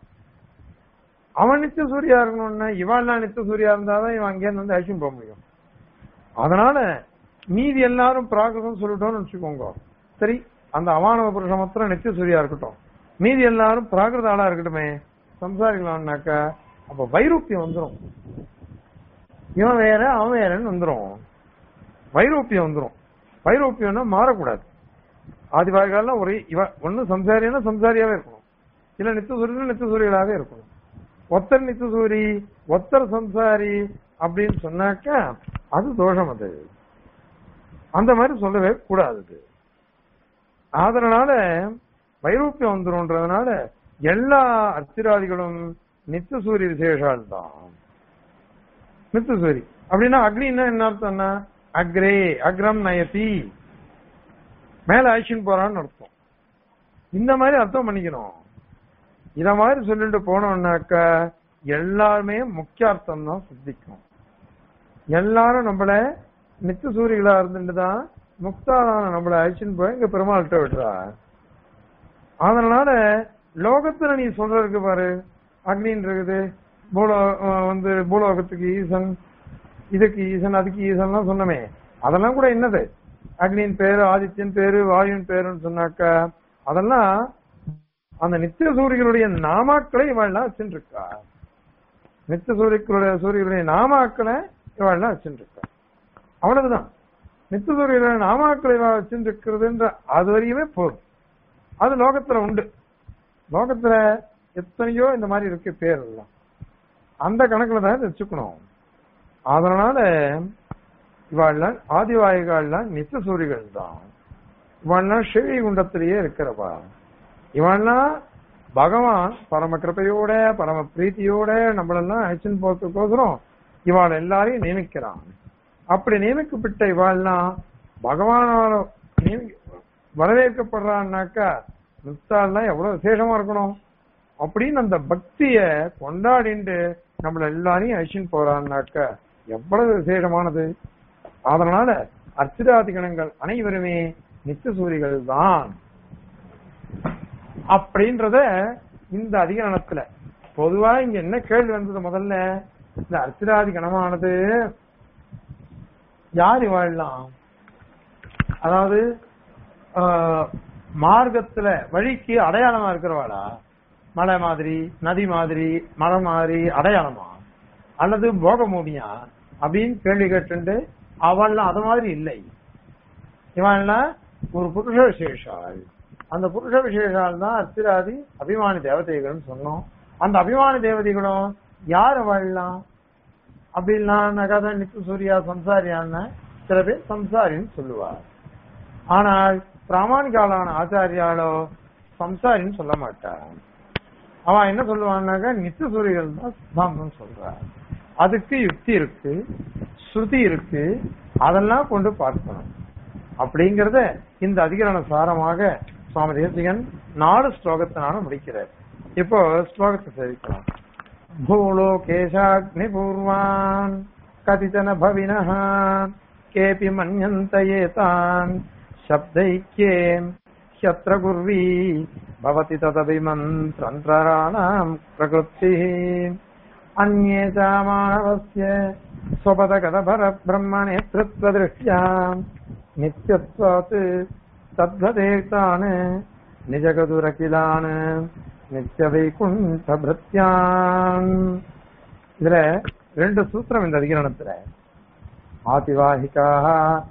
அவன் நித்திய சூர்யா இருக்கணும்னா இவன்லாம் நித்திய சூர்யா இருந்தாதான் இவன் அங்கே வந்து அழிச்சும் போக முடியும் அதனால மீதி எல்லாரும் பிராகிருதம் சொல்லிட்டோம்னு வச்சுக்கோங்க சரி அந்த அவானவ புருஷன் மாத்திரம் நித்திய சூர்யா இருக்கட்டும் மீதி எல்லாரும் பிராகிருத ஆளா இருக்கட்டுமே சம்சாரிக்கலாம்னாக்கா அப்ப வைரூப்பியம் வந்துரும் இவன் வேற அவன் வேறன்னு வந்துரும் வைரூப்பியம் வந்துரும் வைரூப்பியம்னா மாறக்கூடாது ஆதிவாய்காலம் ஒரே இவ ஒண்ணு சம்சாரியான சம்சாரியாவே இருக்கணும் இல்ல நித்திய சூரியன் நித்திய சூரியலாவே இருக்கணும் ஒத்தர் நித்திய சூரி ஒத்தர் சம்சாரி அப்படின்னு சொன்னாக்கா அது தோஷம் அது அந்த மாதிரி சொல்லவே கூடாது அது. அதனால வைரூப்பியம் வந்துரும்ன்றதுனால எல்லா அர்ச்சிராதிகளும் நித்திய சூரிய விசேஷால் தான் நித்திய சூரி அப்படின்னா அக்னின்னா என்ன அர்த்தம்னா அக்ரே அக்ரம் நயதி மேல ஆக்ஷன் போறான்னு அர்த்தம் இந்த மாதிரி அர்த்தம் பண்ணிக்கணும் இத மாதிரி சொல்லிட்டு போனோம்னாக்க எல்லாருமே முக்கிய அர்த்தம் தான் சித்திக்கும் எல்லாரும் நம்மள நித்திய சூரியகளா இருந்துட்டு தான் முக்தாரான நம்மள அழிச்சுன்னு போய் இங்க பெருமாள்கிட்ட விடுறா அதனால லோகத்துல நீ சொல்றதுக்கு பாரு அக்னின்னு இருக்குது பூலோ அஹ் வந்து பூலோகத்துக்கு ஈசன் இதுக்கு ஈசன் அதுக்கு ஈசன்லாம் சொன்னமே அதெல்லாம் கூட என்னது அக்னியின் பேரு ஆதித்யன் பேரு வாயுவின் பேருன்னு சொன்னாக்கா அதெல்லாம் அந்த நித்திய சூரியர்களுடைய நாமாக்களை இவள்லாம் வச்சுருக்கா நித்திய சூரியர்களுடைய சூரியர்களுடைய நாமாக்களை இவள்லாம் வச்சுருக்கா அவ்வளவுதான் நித்திய சூரியர்களுடைய நாமாக்களை இவ வச்சுருக்கிறதுன்ற அது வரையுமே போதும் அது லோகத்துல உண்டு லோகத்துல எத்தனையோ இந்த மாதிரி இருக்கு பேர் எல்லாம் அந்த கணக்குல தான் இதை வச்சுக்கணும் அதனால இவாள்லாம் ஆதிவாயுகாள்லாம் நித்திய சூரிகள் தான் இவாள்லாம் ஸ்ரீ குண்டத்திலேயே இருக்கிறவா இவன்லாம் பகவான் பரம கிருபையோட பரம பிரீத்தியோட நம்மளெல்லாம் அழைச்சின்னு போறதுக்கோசரம் இவாள் எல்லாரையும் நியமிக்கிறான் அப்படி நியமிக்கப்பட்ட இவாள்லாம் பகவானால நியமி- வரவேற்கப்படுறான்னாக்கா முக்தாள்லாம் எவ்வளவு விசேஷமா இருக்கணும் அப்படின்னு அந்த பக்திய கொண்டாடிண்டு நம்மள எல்லாரையும் அழிச்சுன்னு போறான்னாக்கா எவ்வளவு விசேஷமானது அதனால அர்ச்சிராதிகணங்கள் அனைவருமே நித்திய சூரிகள் தான் அப்படின்றத இந்த அதிகரணத்துல பொதுவா இங்க என்ன கேள்வி வந்தது முதல்ல இந்த அர்ச்சிராதி கணமானது யார் வாழலாம் அதாவது ஆஹ், மார்க்கத்துல வழிக்கு அடையாளமா இருக்கிறவாளா மலை மாதிரி நதி மாதிரி மரம் மாதிரி அடையாளமா அல்லது போகமூமியா அப்படின்னு கேள்வி கேட்டு அவள்லாம் அது மாதிரி இல்லை இவன்லாம் ஒரு புருஷ விசேஷாள் அந்த புருஷ விசேஷால் தான் அர்ச்சிராதி அபிமானி தேவதைகள்னு சொன்னோம் அந்த அபிமானி தேவதைகளும் யார் வாழலாம் அப்படின்னாக்கா தான் நித்து சூர்யா சம்சாரியான்னு சில பேர் சம்சாரின்னு சொல்லுவார் ஆனால் பிராமணிகாலான ஆச்சாரியாலோ சம்சாரின்னு சொல்ல மாட்டார் அவன் என்ன சொல்லுவான்னாக்கா நித்திய சூரியர்கள் தான் சித்தாந்தம் சொல்றார் அதுக்கு யுக்தி இருக்கு ஸ்ருதி இருக்கு அதெல்லாம் கொண்டு பார்க்கணும் அப்படிங்கறத இந்த அதிகரண சாரமாக சுவாமி தேசிகன் நாலு ஸ்லோகத்தினால முடிக்கிறார் இப்போ ஸ்லோகத்தை சேவிக்கலாம் भूलोकेशाग्नि पूर्वान् कतिचन भविनः केऽपि मन्यन्त एतान् शब्दैक्ये ह्यत्र कुर्वी भवति तदभिमन्त्रन्तराणाम् प्रकृतिः अन्ये च मानवस्य स्वपदगतपरब्रह्मणेतृत्वदृष्ट्या नित्यत्वात् तद्वदेतान् निजगதுரகிலான் நித்திய வைகுண்டபிருத்யான் இதுல ரெண்டு சூத்திரம் இந்த அதிகரணத்துல ஆதிவாகிகாக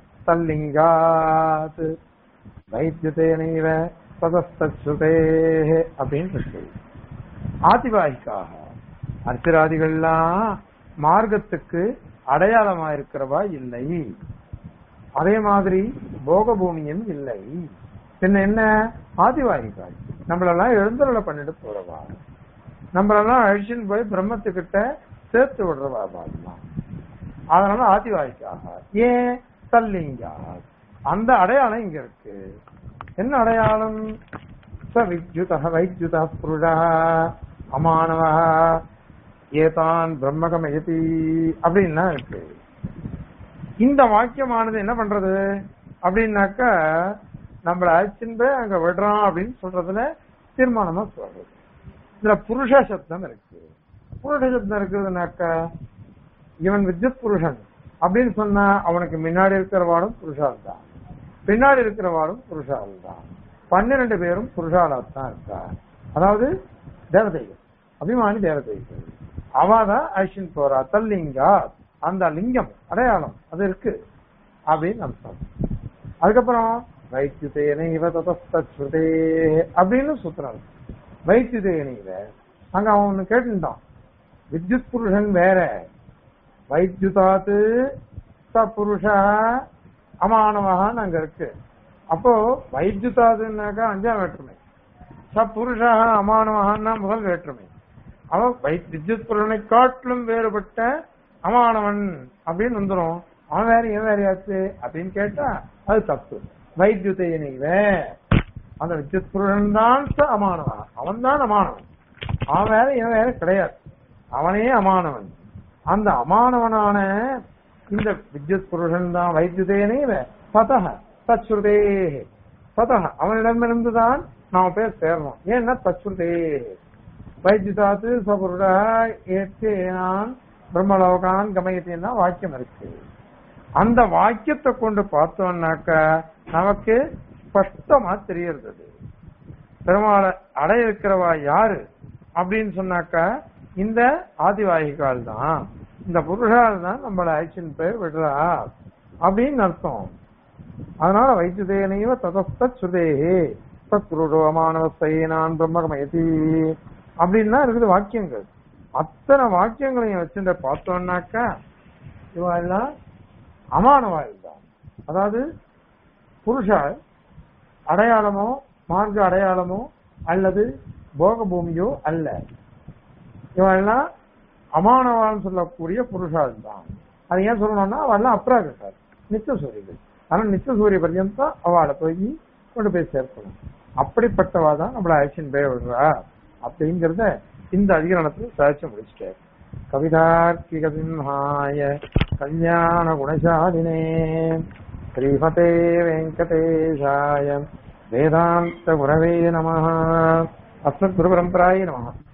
தல்லிங்காத் வைத்தியதேனைவ சதஸ்தே அப்படின்னு இருக்கு ஆதிவாகிக்காக அர்ச்சராதிகள்லாம் மார்க்கத்துக்கு அடையாளமா இருக்கிறவா இல்லை அதே மாதிரி போக பூமியும் இல்லை பின்ன என்ன ஆதிவாகிக்காய் நம்மளெல்லாம் எழுந்தருளை பண்ணிட்டு போறவா நம்மளெல்லாம் அழிச்சுன்னு போய் பிரம்மத்துக்கிட்ட சேர்த்து விடுறவா பாடலாம் அதனால ஆதிவாகிக்காக ஏன் தல்லிங்கா அந்த அடையாளம் இங்க இருக்கு என்ன அடையாளம் ச வித்யுத வைத்யுத புருஷா அமானவ ஏதான் பிரம்மகமயதி அப்படின்னா இருக்கு இந்த வாக்கியமானது என்ன பண்றது அப்படின்னாக்கா நம்மள அழைச்சின்னு அங்க விடுறான் அப்படின்னு சொல்றதுல தீர்மானமா சொல்றது இதுல புருஷ சப்தம் இருக்கு புருஷ சப்தம் இருக்குதுனாக்கா இவன் வித்யுத் புருஷன் அப்படின்னு சொன்னா அவனுக்கு முன்னாடி இருக்கிறவாடும் புருஷால் தான் பின்னாடி இருக்கிறவாடும் புருஷால் தான் பன்னிரண்டு பேரும் புருஷாலாத் தான் இருக்கா அதாவது தேவதைகள் அபிமானி தேவதைகள் அவாதான் அழிச்சின் போறா தல்லிங்கா அந்த லிங்கம் அடையாளம் அது இருக்கு அப்படின்னு அர்த்தம் அதுக்கப்புறம் வைத்தியுதேன இவ ததஸ்தே அப்படின்னு சுத்துறாரு வைத்தியுதேன இவ அங்க அவன் ஒண்ணு கேட்டுட்டான் வித்யுத் புருஷன் வேற வைத்யுதாத்து ச புருஷ அமானவகான்னு அங்க இருக்கு அப்போ வைத்யுதாதுன்னாக்கா அஞ்சாம் வேற்றுமை ச புருஷ அமானவகான்னா முதல் வேற்றுமை அவன் வை வித்யுத் புருஷனை காட்டிலும் வேறுபட்ட அமானவன் அப்படின்னு வந்துடும் அவன் வேற ஏன் வேறையாச்சு அப்படின்னு கேட்டா அது தப்பு வைத்யுதேனிவ அந்த வித்யுத் புருஷன் தான் அமானவன் அவன் தான் அமானவன் அவன் வேற இவன் வேற கிடையாது அவனே அமானவன் அந்த அமானவனான இந்த வித்யுத் புருஷன் தான் வைத்யுதேனிவ பதக தச்சுருதே பதக அவனிடமிருந்துதான் நாம பேர் சேரணும் ஏன்னா தச்சுருதே வைத்யுதாத்து சபுருடா ஏற்றேனான் பிரம்மலோகான் கமயத்தின்னா வாக்கியம் இருக்கு அந்த வாக்கியத்தை கொண்டு பார்த்தோம்னாக்க நமக்கு ஸ்பஷ்டமா தெரியறது பெருமாளை அடைய இருக்கிறவா யாரு அப்படின்னு சொன்னாக்கா இந்த ஆதிவாகிகால் தான் இந்த புருஷால் தான் நம்மள ஆக்ஷன் பேர் விடுறா அப்படின்னு அர்த்தம் அதனால வைத்தியதேனைவ ததஸ்த சுதேகே தத்ருடோ மானவஸ்தைனான் பிரம்மகமயதி அப்படின்னா இருக்குது வாக்கியங்கள் அத்தனை வாக்கியங்களையும் வச்சுட்டு பார்த்தோம்னாக்கா இவா எல்லாம் அமானவாயில் தான் அதாவது புருஷால் அடையாளமோ மார்க்க அடையாளமோ அல்லது போக பூமியோ அல்ல இவெல்லாம் அமானவான் சொல்லக்கூடிய புருஷால் தான் அது ஏன் சொல்லணும்னா அவெல்லாம் அப்ராகட்டார் நித்திய சூரியர்கள் ஆனா நித்திய சூரிய பர்யந்தம் அவளை போய் கொண்டு போய் சேர்க்கணும் அப்படிப்பட்டவா தான் நம்மள ஆக்ஷன் பே விடுறா அப்படிங்கறத இந்த அதிகரணத்தில் சாதிச்சு முடிச்சிட்டார் கவிதார்க்கிக சிம்ஹாய கல்யாண குணசாலினே ஸ்ரீமதே வெங்கடேஷாய வேதாந்த குரவே நம அஸ்மத் குரு பரம்பராய நம